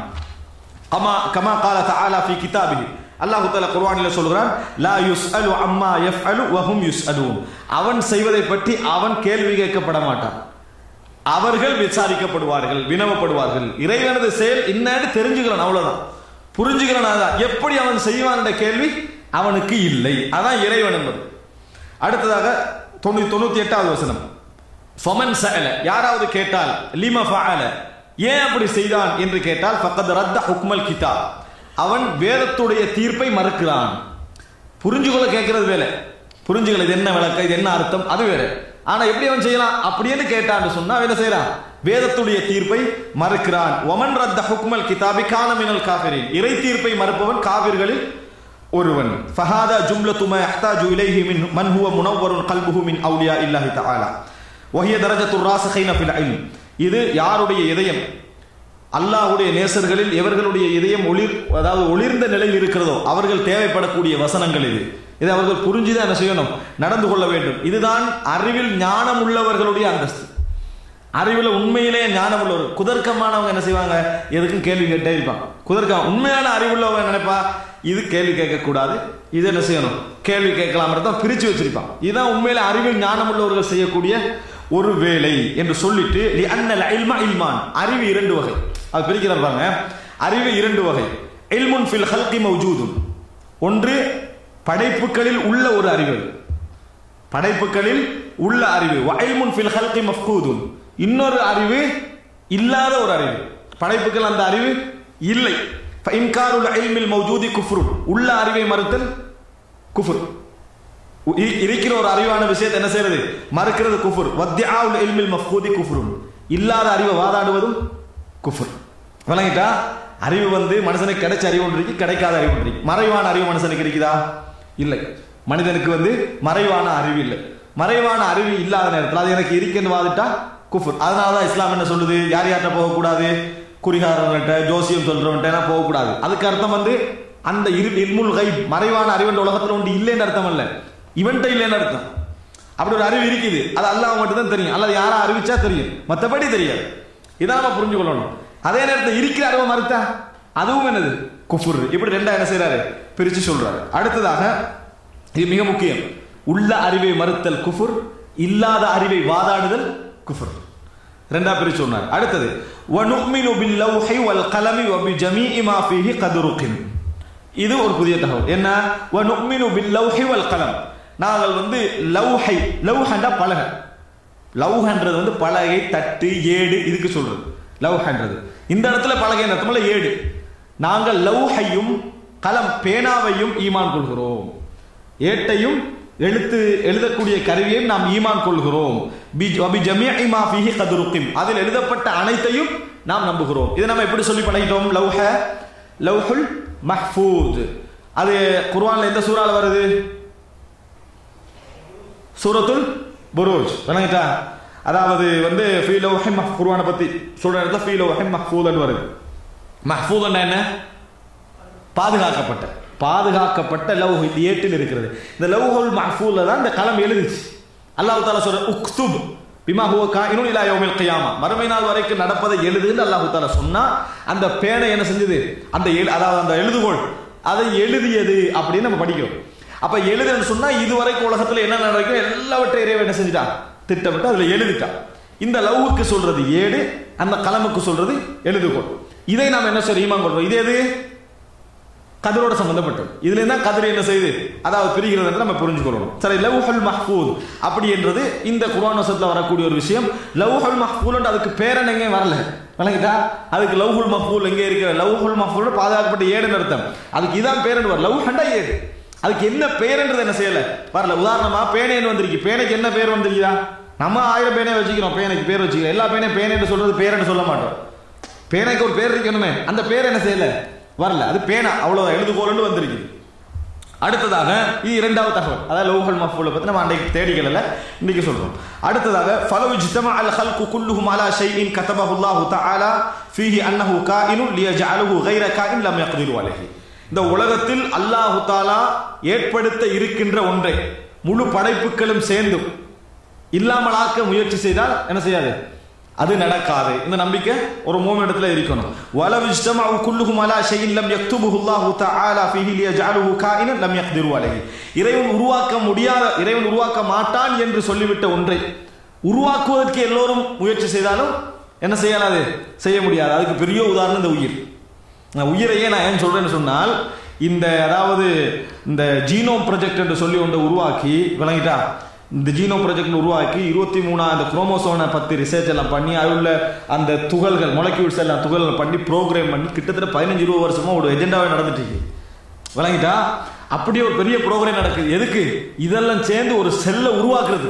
கமா கமா கால தஆலா ஃபி கிதாபிஹி அல்லாஹ் தஆலா குர்ஆனில சொல்கிறான் லா யுஸ்அலு அம்மா யஃஅலு வஹும் யுஸ்அலூன் அவன் செய்வதை பற்றி அவன் கேள்வி கேட்கப்பட மாட்டான் அவர்கள் விசாரிக்கப்படுவார்கள் வினவப்படுவார்கள் இறைவனது செயல் என்னன்னு தெரிஞ்சுக்கிறான் அவ்வளவுதான் புரிஞ்சுக்கிறான் அதான் எப்படி அவன் செய்வான் என்ற கேள்வி அவனுக்கு இல்லை அதான் இறைவன் என்பது அடுத்ததாக தொண்ணூத்தி தொண்ணூத்தி எட்டாவது வசனம் ஃபமன் சஅல யாராவது கேட்டால் லிம ஃபஅல ஏன் அப்படி செய்தான் என்று கேட்டால் ஃபக்கத் ரத்த ஹுக்மல் கிதாப் அவன் வேதத்துடைய தீர்ப்பை மறுக்கிறான் புரிஞ்சுக்கொள்ள கேட்கறது வேலை புரிஞ்சுக்கல இது என்ன விளக்கம் இது என்ன அர்த்தம் அது வேற ஆனா எப்படி அவன் செய்யலாம் அப்படின்னு கேட்டான்னு சொன்னா அவன் என்ன செய்யறான் வேதத்துடைய தீர்ப்பை மறுக்கிறான் ஒமன் ரத்த ஹுக்மல் கிதாபி காலமினல் காபிரின் இறை தீர்ப்பை மறுப்பவன் காவிர்களில் ஒருவன் ஃபஹாதா ஜும்லத்து மா யஹ்தாஜு இலைஹி மின் மன் ஹுவ முனவ்வருன் கல்புஹு மின் அவுலியா இல்லாஹி தஆலா வஹிய தரஜத்து ராசிகைன ஃபில் இல்ம் இது யாருடைய இதயம் அல்லாஹ்வுடைய நேசர்களில் எவர்களுடைய இதயம் ஒளிர் அதாவது ஒளிர்ந்த நிலையில் இருக்கிறதோ அவர்கள் தேவைப்படக்கூடிய வசனங்கள் இது இதை அவர்கள் புரிஞ்சுதான் என்ன செய்யணும் நடந்து கொள்ள வேண்டும் இதுதான் அறிவில் ஞானம் உள்ளவர்களுடைய அந்தஸ்து அறிவுல உண்மையிலே ஞானம் உள்ளவர் குதர்க்கமானவங்க என்ன செய்வாங்க எதுக்கும் கேள்வி கேட்டே இருப்பாங்க குதர்க்கம் உண்மையான அறிவுள்ளவங்க நினைப்பா இது கேள்வி கேட்க கூடாது இது என்ன செய்யணும் கேள்வி கேட்கலாம் தான் பிரிச்சு வச்சிருப்பான் இதுதான் உண்மையில அறிவில் ஞானம் உள்ளவர்கள் செய்யக்கூடிய ஒரு வேலை என்று சொல்லிட்டு லி அன்னல் இல்மா இல்மான் அறிவு இரண்டு வகை அது பிரிக்கிறார் பாருங்க அறிவு இரண்டு வகை இல்முன் ஃபில் ஹல்கி மௌஜூதுன் ஒன்று படைப்புகளில் உள்ள ஒரு அறிவு படைப்புகளில் உள்ள அறிவு வயல்முன் ஃபில் ஹல்கி மஃகூதுன் இன்னொரு அறிவு இல்லாத ஒரு அறிவு படைப்புகள் அந்த அறிவு இல்லை இன்காருல் இல்மில் மௌஜூதி குஃப்ரு உள்ள அறிவை மறுத்தல் குஃபுர் இ- இருக்கிற ஒரு அறிவான விஷயத்தை என்ன செய்யறது மறுக்கிறது குஃபுர் வத்யாவுல் இல்மில் மஃகூதி குஃப்ரும் இல்லாத அறிவை வாதாடுவதும் குஃபுர் விளங்கிட்டா அறிவு வந்து மனுஷனுக்கு கிடைச்ச அறிவு ஒன்று இருக்கு கிடைக்காத அறிவு ஒன்று இருக்கு மறைவான அறிவு மனுஷனுக்கு இருக்குதா இல்லை மனிதனுக்கு வந்து மறைவான அறிவு இல்லை மறைவான அறிவு இல்லாத நேரத்தில் அது எனக்கு இருக்குன்னு வாதிட்டா குஃபுர் அதனால தான் இஸ்லாம் என்ன சொல்லுது யார் யார்கிட்ட போகக்கூடாது குறிகாரவங்கள்ட்ட ஜோசியம் சொல்றவன்ட்ட எல்லாம் போகக்கூடாது அதுக்கு அர்த்தம் வந்து அந்த இரு இல்முல் கை மறைவான அறிவன்ற உலகத்துல ஒன்று இல்லைன்னு அர்த்தம் இல்ல இவன்ட்ட இல்லைன்னு அர்த்தம் அப்படி ஒரு அறிவு இருக்குது அது அல்லாஹ் மட்டும் தான் தெரியும் அல்லது யாரா அறிவிச்சா தெரியும் மற்றபடி தெரியாது இதான் நம்ம புரிஞ்சு கொள்ளணும் அதே நேரத்தில் இருக்கிற அறிவை மறுத்தா அதுவும் என்னது குஃபுர் இப்படி ரெண்டா என்ன செய்யறாரு பிரிச்சு சொல்றாரு அடுத்ததாக இது மிக முக்கியம் உள்ள அறிவை மறுத்தல் குஃபுர் இல்லாத அறிவை வாதாடுதல் குஃபுர் ரெண்டா பிரிச்சு சொன்னார் அடுத்தது வனுமினு பில் லௌஹி வல் கலமி வ பி ஜமீஇ மா ஃபீஹி கத் ருகின் இது ஒரு புதிய தகவல் என்ன வனுமினு பில் லௌஹி வல் கலம் நாங்கள் வந்து லௌஹை லௌஹண்டா பலகை லவ்ஹன்றது வந்து பலகை தட்டு ஏடு இதுக்கு சொல்றது லவ்ஹன்றது இந்த இடத்துல பலகை அர்த்தமல்ல ஏடு நாங்கள் லவ்ஹையும் கலம் பேனாவையும் ஈமான் கொள்கிறோம் ஏட்டையும் எழுத்து எழுதக்கூடிய கருவியையும் நாம் ஈமான் கொள்கிறோம் பி- வபி ஜமீஇ மா ஃபீஹி கத் ருகிம். அதில் எழுதப்பட்ட அனைத்தையும் நாம் நம்புகிறோம் இதை நம்ம எப்படி சொல்லி பழகிட்டோம் லவ்ஹ லவ்ஹுல் மஹ்ஃபூத் அது குர்ஆன்ல எந்த சூறால வருது சூரத்துல் புரூஜ் விளங்கிட்டா அதாவது வந்து ஃபீ லௌஹி மஹ் குர்ஆனை பத்தி சொல்ற இடத்துல ஃபீ லௌஹி மஹ்ஃபூதன் வருது மஹ்ஃபூதன் என்ன பாதுகாக்கப்பட்ட பாதுகாக்கப்பட்ட லவ் இது ஏட்டில் இருக்கிறது இந்த லவ்ஹுல் மஹ்ஃபூல தான் இந்த கலம் எழுதுச்சு அல்லாஹ் தாலா சொல்ற உக்துப் பிமா ஹுவ காயினுன் இலா யௌமில் கியாமா மறுமை நாள் வரைக்கும் நடப்பதை எழுதுன்னு அல்லாஹ் தாலா சொன்னா அந்த பேனை என்ன செஞ்சது அந்த எழு- அதாவது அந்த எழுதுகோள் அதை எழுதியது அப்படின்னு நம்ம படிக்கிறோம் அப்ப எழுதுன்னு சொன்னா இதுவரைக்கும் உலகத்துல என்ன நடக்கும் எல்லாவற்றையும் இறைவன் என்ன செஞ்சுட்டான் திட்டமிட்டு அதுல எழுதிட்டான் இந்த லவ்வுக்கு சொல்றது ஏடு அந்த கலமுக்கு சொல்றது எழுதுகோள் இதை நாம் என்ன செய்ய ஈமான் கொள்றோம் இது எது கதிரோட சம்பந்தப்பட்டது இதுல இருந்தா கதிர் என்ன செய்யுது அதாவது பிரிகிறது என்று நம்ம புரிஞ்சுக்கொள்ளணும் சரி லவ்ஹுல் மஹ்பூத் அப்படி என்றது இந்த குர்ஆன் வசனத்துல வரக்கூடிய ஒரு விஷயம் லவ்ஹுல் மஹ்பூல் அதுக்கு பேரன் எங்கேயும் வரல விளங்கிட்டா அதுக்கு லவ்ஹுல் மஃபூல் எங்கே இருக்கிற லவ்ஹுல் மஃபூல் பாதுகாக்கப்பட்ட ஏடுன்னு அர்த்தம் அதுக்கு இதான் பேருன்னு வரும் லவ் ஹண்டா ஏடு அதுக்கு என்ன பேருன்றது என்ன செய்யல வரல உதாரணமா பேனேன்னு வந்திருக்கு பேனைக்கு என்ன பேர் வந்திருக்குதா நம்ம ஆயிரம் பேனே வச்சுக்கிறோம் பேனைக்கு பேர் வச்சுக்கிறோம் எல்லா பேனையும் பேனேன்னு சொல்றது பேருன்னு சொல்ல மாட்டோம் பேனைக்கு ஒரு பேர் இருக்கணுமே அந்த பேர் என்ன செய்யல வரல அது பேனா அவ்வளவு எழுதுகோல்னு வந்திருக்கு அடுத்ததாக இது இரண்டாவது தகவல் அதாவது லோகல் மஃபூலை பத்தி நம்ம அன்றைக்கு தேடிக்கல இன்னைக்கு சொல்றோம் அடுத்ததாக ஃபலவு ஜித்தமா அல் ஹல்கு குல்லுஹும் அலா ஷைஇன் கதபஹு அல்லாஹு தஆலா ஃபீஹி அன்னஹு காயினுன் லியஜஅலுஹு கைர காயின் லம் யக்திரு அலைஹி இந்த உலகத்தில் அல்லாஹு தாலா ஏற்படுத்த இருக்கின்ற ஒன்றை முழு படைப்புகளும் சேர்ந்தும் இல்லாமலாக்க முயற்சி செய்தால் என்ன செய்யாது அது நடக்காது இந்த நம்பிக்கை ஒரு மூமெண்ட்ல இருக்கணும் வலவ் இஜ்தமஉ குல்லுஹும் அலா ஷைஇன் லம் யக்துபுஹு அல்லாஹு தஆலா ஃபீஹி லியஜஅலுஹு காயினன் லம் யக்திரு அலைஹி இறைவன் உருவாக்க முடியாத இறைவன் உருவாக்க மாட்டான் என்று சொல்லிவிட்ட ஒன்றை உருவாக்குவதற்கு எல்லோரும் முயற்சி செய்தாலும் என்ன செய்யலாது செய்ய முடியாது அதுக்கு பெரிய உதாரணம் இந்த உயிர் நான் உயிரையே நான் ஏன் சொல்றேன்னு சொன்னால் இந்த அதாவது இந்த ஜீனோம் ப்ராஜெக்ட் என்று சொல்லி ஒன்றை உருவாக்கி விளங்கிட்டா இந்த ஜீனோ ப்ராஜெக்ட் உருவாக்கி இருபத்தி மூணா அந்த குரோமோசோனை பத்தி ரிசர்ச் எல்லாம் பண்ணி அதில் உள்ள அந்த துகள்கள் மொலக்யூல்ஸ் எல்லாம் துகள்கள் பண்ணி ப்ரோக்ராம் பண்ணி கிட்டத்தட்ட பதினஞ்சு இருபது வருஷமா ஒரு எஜெண்டாவே நடந்துட்டு இருக்கு விளங்கிட்டா அப்படியே ஒரு பெரிய ப்ரோக்ராம் நடக்குது எதுக்கு இதெல்லாம் சேர்ந்து ஒரு செல்லை உருவாக்குறது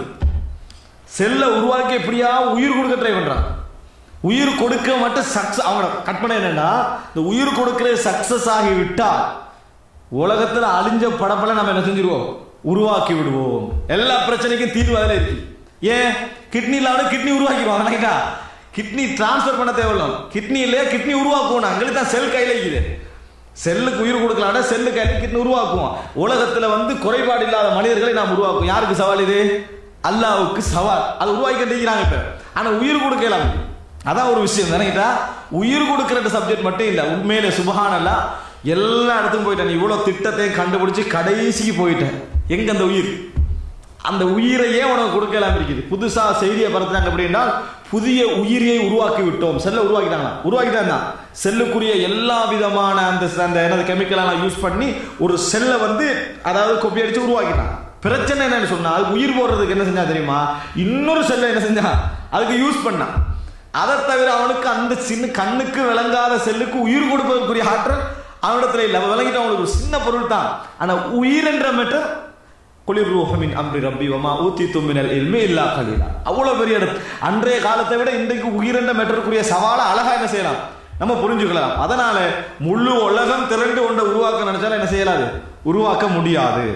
செல்லை உருவாக்கி எப்படியா உயிர் கொடுக்க ட்ரை பண்றான் உயிர் கொடுக்க மட்டும் சக்சஸ் அவங்க கற்பனை என்னன்னா இந்த உயிர் கொடுக்கிற சக்சஸ் ஆகி விட்டா உலகத்துல அழிஞ்ச படப்பெல்லாம் நம்ம என்ன செஞ்சிருவோம் உருவாக்கி விடுவோம் எல்லா பிரச்சனைக்கும் தீர்வு அதில் இருக்கு ஏன் கிட்னி இல்லாத கிட்னி உருவாக்கிடுவாங்க ரைட்டா கிட்னி டிரான்ஸ்ஃபர் பண்ண தேவையில்ல கிட்னி இல்லையா கிட்னி உருவாக்குவோம் அங்களுக்கு தான் செல் கையில இருக்குது செல்லுக்கு உயிர் கொடுக்கலாம் செல்லு கையில கிட்னி உருவாக்குவோம் உலகத்துல வந்து குறைபாடு இல்லாத மனிதர்களை நாம் உருவாக்குவோம் யாருக்கு சவால் இது அல்லாவுக்கு சவால் அது உருவாக்கி கண்டிக்கிறாங்க இப்ப ஆனா உயிர் கொடுக்கலாம் அதான் ஒரு விஷயம் நினைக்கிட்டா உயிர் கொடுக்கிற சப்ஜெக்ட் மட்டும் இல்ல உண்மையில சுபஹானல்லா எல்லா இடத்துக்கும் போயிட்டேன் நீ இவ்வளவு திட்டத்தையும் கண்டுபிடிச்சு கடைசிக்கு போயிட்டேன் எங்க அந்த உயிர் அந்த உயிரையே உனக்கு கொடுக்கலாம் இருக்குது புதுசா செய்தியை பரத்துறாங்க அப்படின்னா புதிய உயிரியை உருவாக்கி விட்டோம் செல்லை உருவாக்கிட்டாங்களா உருவாக்கிட்டாங்க செல்லுக்குரிய எல்லா விதமான அந்த அந்த என்னது கெமிக்கல் எல்லாம் யூஸ் பண்ணி ஒரு செல்லை வந்து அதாவது கொப்பி அடிச்சு உருவாக்கிட்டான் பிரச்சனை என்னன்னு சொன்னால் உயிர் போடுறதுக்கு என்ன செஞ்சா தெரியுமா இன்னொரு செல்லை என்ன செஞ்சா அதுக்கு யூஸ் பண்ணான் அதை தவிர அவனுக்கு அந்த சின்ன கண்ணுக்கு விளங்காத செல்லுக்கு உயிர் கொடுப்பதற்குரிய ஆற்றல் அவனிடத்துல இல்லை விளங்கிட்டு அவனுக்கு ஒரு சின்ன பொருள் தான் ஆனா உயிர் என்ற மெட்டர் குளிர் ரூஹமின் அம்ரி ரப்பி வமா ஊத்தி தும்பினல் இல்மே இல்லா கலீலா அவ்வளவு பெரிய இடம் அன்றைய காலத்தை விட இன்றைக்கு உயிர் என்ற மெட்டருக்குரிய சவாலை அழகா என்ன செய்யலாம் நம்ம புரிஞ்சுக்கலாம் அதனால முழு உலகம் திரண்டு ஒன்றை உருவாக்க நினைச்சாலும் என்ன செய்யலாது உருவாக்க முடியாது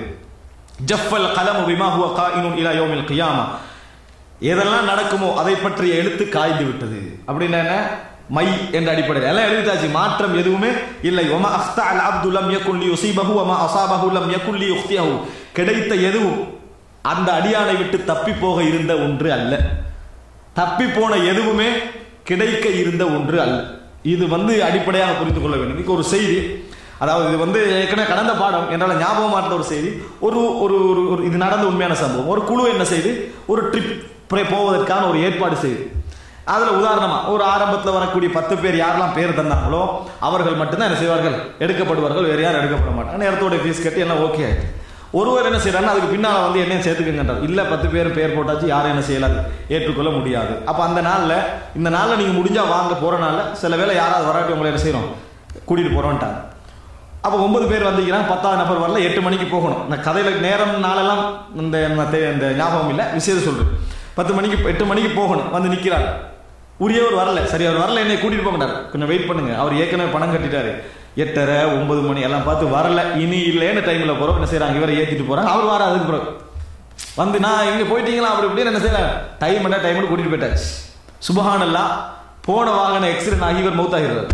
ஜஃபல் கலம் பிமா ஹுவ காயினுன் இலா யௌமில் கியாமா எதெல்லாம் நடக்குமோ அதை பற்றிய எழுத்து காய்ந்து விட்டது அப்படின்னா என்ன மை என்ற அடிப்படையில் எல்லாம் எழுதிட்டாச்சு மாற்றம் எதுவுமே இல்லை ஒமா அஃப்தா அல் அப்து லம் யகுல் யுஸீபஹு வமா அஸாபஹு லம் யகுல் யுக்தியஹு கிடைத்த எதுவும் அந்த அடியானை விட்டு தப்பி போக இருந்த ஒன்று அல்ல தப்பி போன எதுவுமே கிடைக்க இருந்த ஒன்று அல்ல இது வந்து அடிப்படையாக புரிந்து கொள்ள வேண்டும் இதுக்கு ஒரு செய்தி அதாவது இது வந்து ஏற்கனவே கடந்த பாடம் என்னால் ஞாபகம் மாற்ற ஒரு செய்தி ஒரு ஒரு ஒரு ஒரு இது நடந்த உண்மையான சம்பவம் ஒரு குழு என்ன செய்து ஒரு ட்ரிப் போவதற்கான ஒரு ஏற்பாடு செய்து அதுல உதாரணமா ஒரு ஆரம்பத்தில் வரக்கூடிய பத்து பேர் யாரெல்லாம் பேர் தந்தாங்களோ அவர்கள் மட்டும்தான் என்ன செய்வார்கள் எடுக்கப்படுவார்கள் வேற யாரும் எடுக்கப்பட மாட்டாங்க நேரத்தோட ஃபீஸ் கட்டி எல்லாம் ஓகே ஆயிடுச்சு ஒருவர் என்ன செய்யறாங்க அதுக்கு பின்னால வந்து என்ன சேர்த்துக்கங்கன்றார் இல்ல பத்து பேர் பேர் போட்டாச்சு யாரும் என்ன செய்யலாது ஏற்றுக்கொள்ள முடியாது அப்ப அந்த நாள்ல இந்த நாள்ல நீங்க முடிஞ்சா வாங்க போற நாள்ல சில வேளை யாராவது வராட்டி உங்களை என்ன செய்யறோம் கூட்டிட்டு போறோம்ட்டாங்க அப்போ ஒன்பது பேர் வந்தீங்கன்னா பத்தாவது நபர் வரல எட்டு மணிக்கு போகணும் இந்த கதையில நேரம் நாளெல்லாம் இந்த இந்த ஞாபகம் இல்லை விஷயத்தை சொல்றேன் பத்து மணிக்கு எட்டு மணிக்கு போகணும் வந்து நிக்கிறார் உரியவர் வரல சரி அவர் வரல என்னை கூட்டிட்டு போக மாட்டார் கொஞ்சம் வெயிட் பண்ணுங்க அவர் ஏற்கனவே பணம் கட்டிட்டாரு எட்டரை ஒன்பது மணி எல்லாம் பார்த்து வரல இனி இல்லைன்னு டைம்ல போறோம் என்ன செய்யறாங்க இவரை ஏத்திட்டு போறாங்க அவர் வர அதுக்கு பிறகு வந்து நான் இங்க போயிட்டீங்களா அப்படி இப்படின்னு என்ன செய்யறேன் டைம் என்ன டைம் கூட்டிட்டு போயிட்டாச்சு சுபஹானல்லா போன வாகன எக்ஸிடென்ட் ஆகி இவர் மௌத்தாகிறார்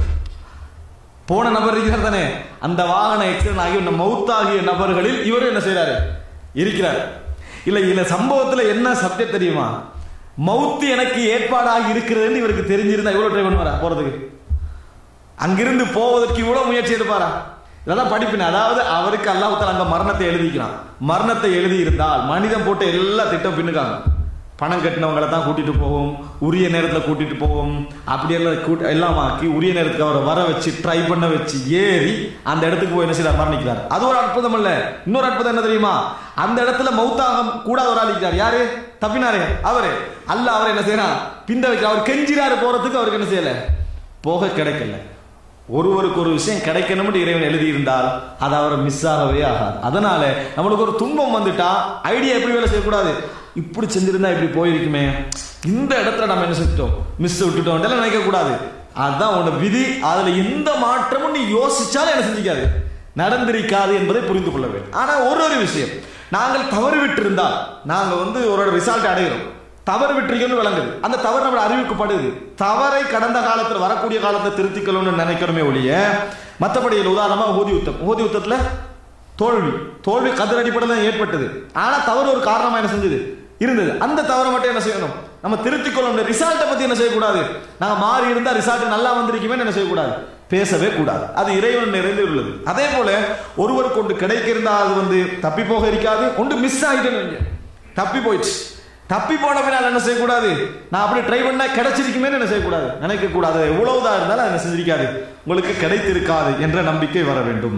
போன நபர் இருக்கிறார் தானே அந்த வாகன எக்ஸிடென்ட் ஆகி இந்த மௌத்தாகிய நபர்களில் இவர் என்ன செய்யறாரு இருக்கிறார் இல்ல இல்ல சம்பவத்துல என்ன சப்ஜெக்ட் தெரியுமா மவுத்து எனக்கு ஏற்பாடாக இருக்கிறதுன்னு இவருக்கு தெரிஞ்சிருந்தா இவ்வளவு ட்ரை பண்ணுவாரா போறதுக்கு அங்கிருந்து போவதற்கு இவ்வளவு முயற்சி எடுப்பாரா இதெல்லாம் படிப்பின அதாவது அவருக்கு அல்லாஹால அங்க மரணத்தை எழுதிக்கிறான் மரணத்தை எழுதி இருந்தால் மனிதன் போட்டு எல்லா திட்டம் பின்னுக்காங்க பணம் கட்டினவங்களை தான் கூட்டிட்டு போவோம் உரிய நேரத்தில் கூட்டிட்டு போவோம் அப்படியெல்லாம் கூட்ட எல்லாம் ஆக்கி உரிய நேரத்துக்கு அவரை வர வச்சு ட்ரை பண்ண வச்சு ஏறி அந்த இடத்துக்கு போய் என்ன செய்யறார் மரணிக்கிறார் அது ஒரு அற்புதம் அல்ல இன்னொரு அற்புதம் என்ன தெரியுமா அந்த இடத்துல மௌத்தாக கூடாத ஒரு ஆள் இருக்கிறார் யாரு தப்பினாரே அவரு அல்ல அவர் என்ன செய்யறான் பிந்த வைக்க அவர் கெஞ்சிறாரு போறதுக்கு அவருக்கு என்ன செய்யல போக கிடைக்கல ஒருவருக்கு ஒரு விஷயம் கிடைக்கணும்னு இறைவன் எழுதியிருந்தால் அது அவரை மிஸ் ஆகவே ஆகாது அதனால நம்மளுக்கு ஒரு துன்பம் வந்துட்டா ஐடியா எப்படி வேலை செய்யக்கூடாது இப்படி செஞ்சிருந்தா இப்படி போயிருக்குமே இந்த இடத்துல நம்ம என்ன செஞ்சிட்டோம் மிஸ் விட்டுட்டோம் எல்லாம் நினைக்க கூடாது அதுதான் உன்னோட விதி அதுல எந்த மாற்றமும் நீ யோசிச்சாலும் என்ன செஞ்சிக்காது நடந்திருக்காது என்பதை புரிந்து கொள்ள வேண்டும் ஆனா ஒரு ஒரு விஷயம் நாங்கள் தவறு விட்டிருந்தால் நாங்க வந்து ஒரு ரிசல்ட் அடைகிறோம் தவறு விட்டுறீங்கன்னு விளங்குது அந்த தவறு நம்ம அறிவிக்கப்படுது தவறை கடந்த காலத்தில் வரக்கூடிய காலத்தை திருத்திக்கணும்னு நினைக்கிறோமே ஒழிய மற்றபடி இதுல உதாரணமா ஊதி யுத்தம் ஊதி யுத்தத்துல தோல்வி தோல்வி கதிர் அடிப்படையில் ஏற்பட்டது ஆனா தவறு ஒரு காரணமா என்ன செஞ்சது இருந்தது அந்த தவறை மட்டும் என்ன செய்யணும் நம்ம திருத்திக் கொள்ளணும் ரிசல்ட்டை பத்தி என்ன செய்யக்கூடாது நாங்க மாறி இருந்தா ரிசல்ட் நல்லா வந்திருக்குமே என்ன செய்யக்கூடாது பேசவே கூடாது அது இறைவன் நிறைந்து உள்ளது அதே போல ஒருவருக்கு ஒன்று கிடைக்க இருந்தா அது வந்து தப்பி போக இருக்காது ஒன்று மிஸ் ஆகிட்டு தப்பி போயிடுச்சு தப்பி போன பின்னால் என்ன செய்யக்கூடாது நான் அப்படி ட்ரை பண்ணா கிடைச்சிருக்குமே என்ன செய்யக்கூடாது நினைக்க கூடாது எவ்வளவுதான் இருந்தாலும் என்ன செஞ்சிருக்காது உங்களுக்கு கிடைத்திருக்காது என்ற நம்பிக்கை வர வேண்டும்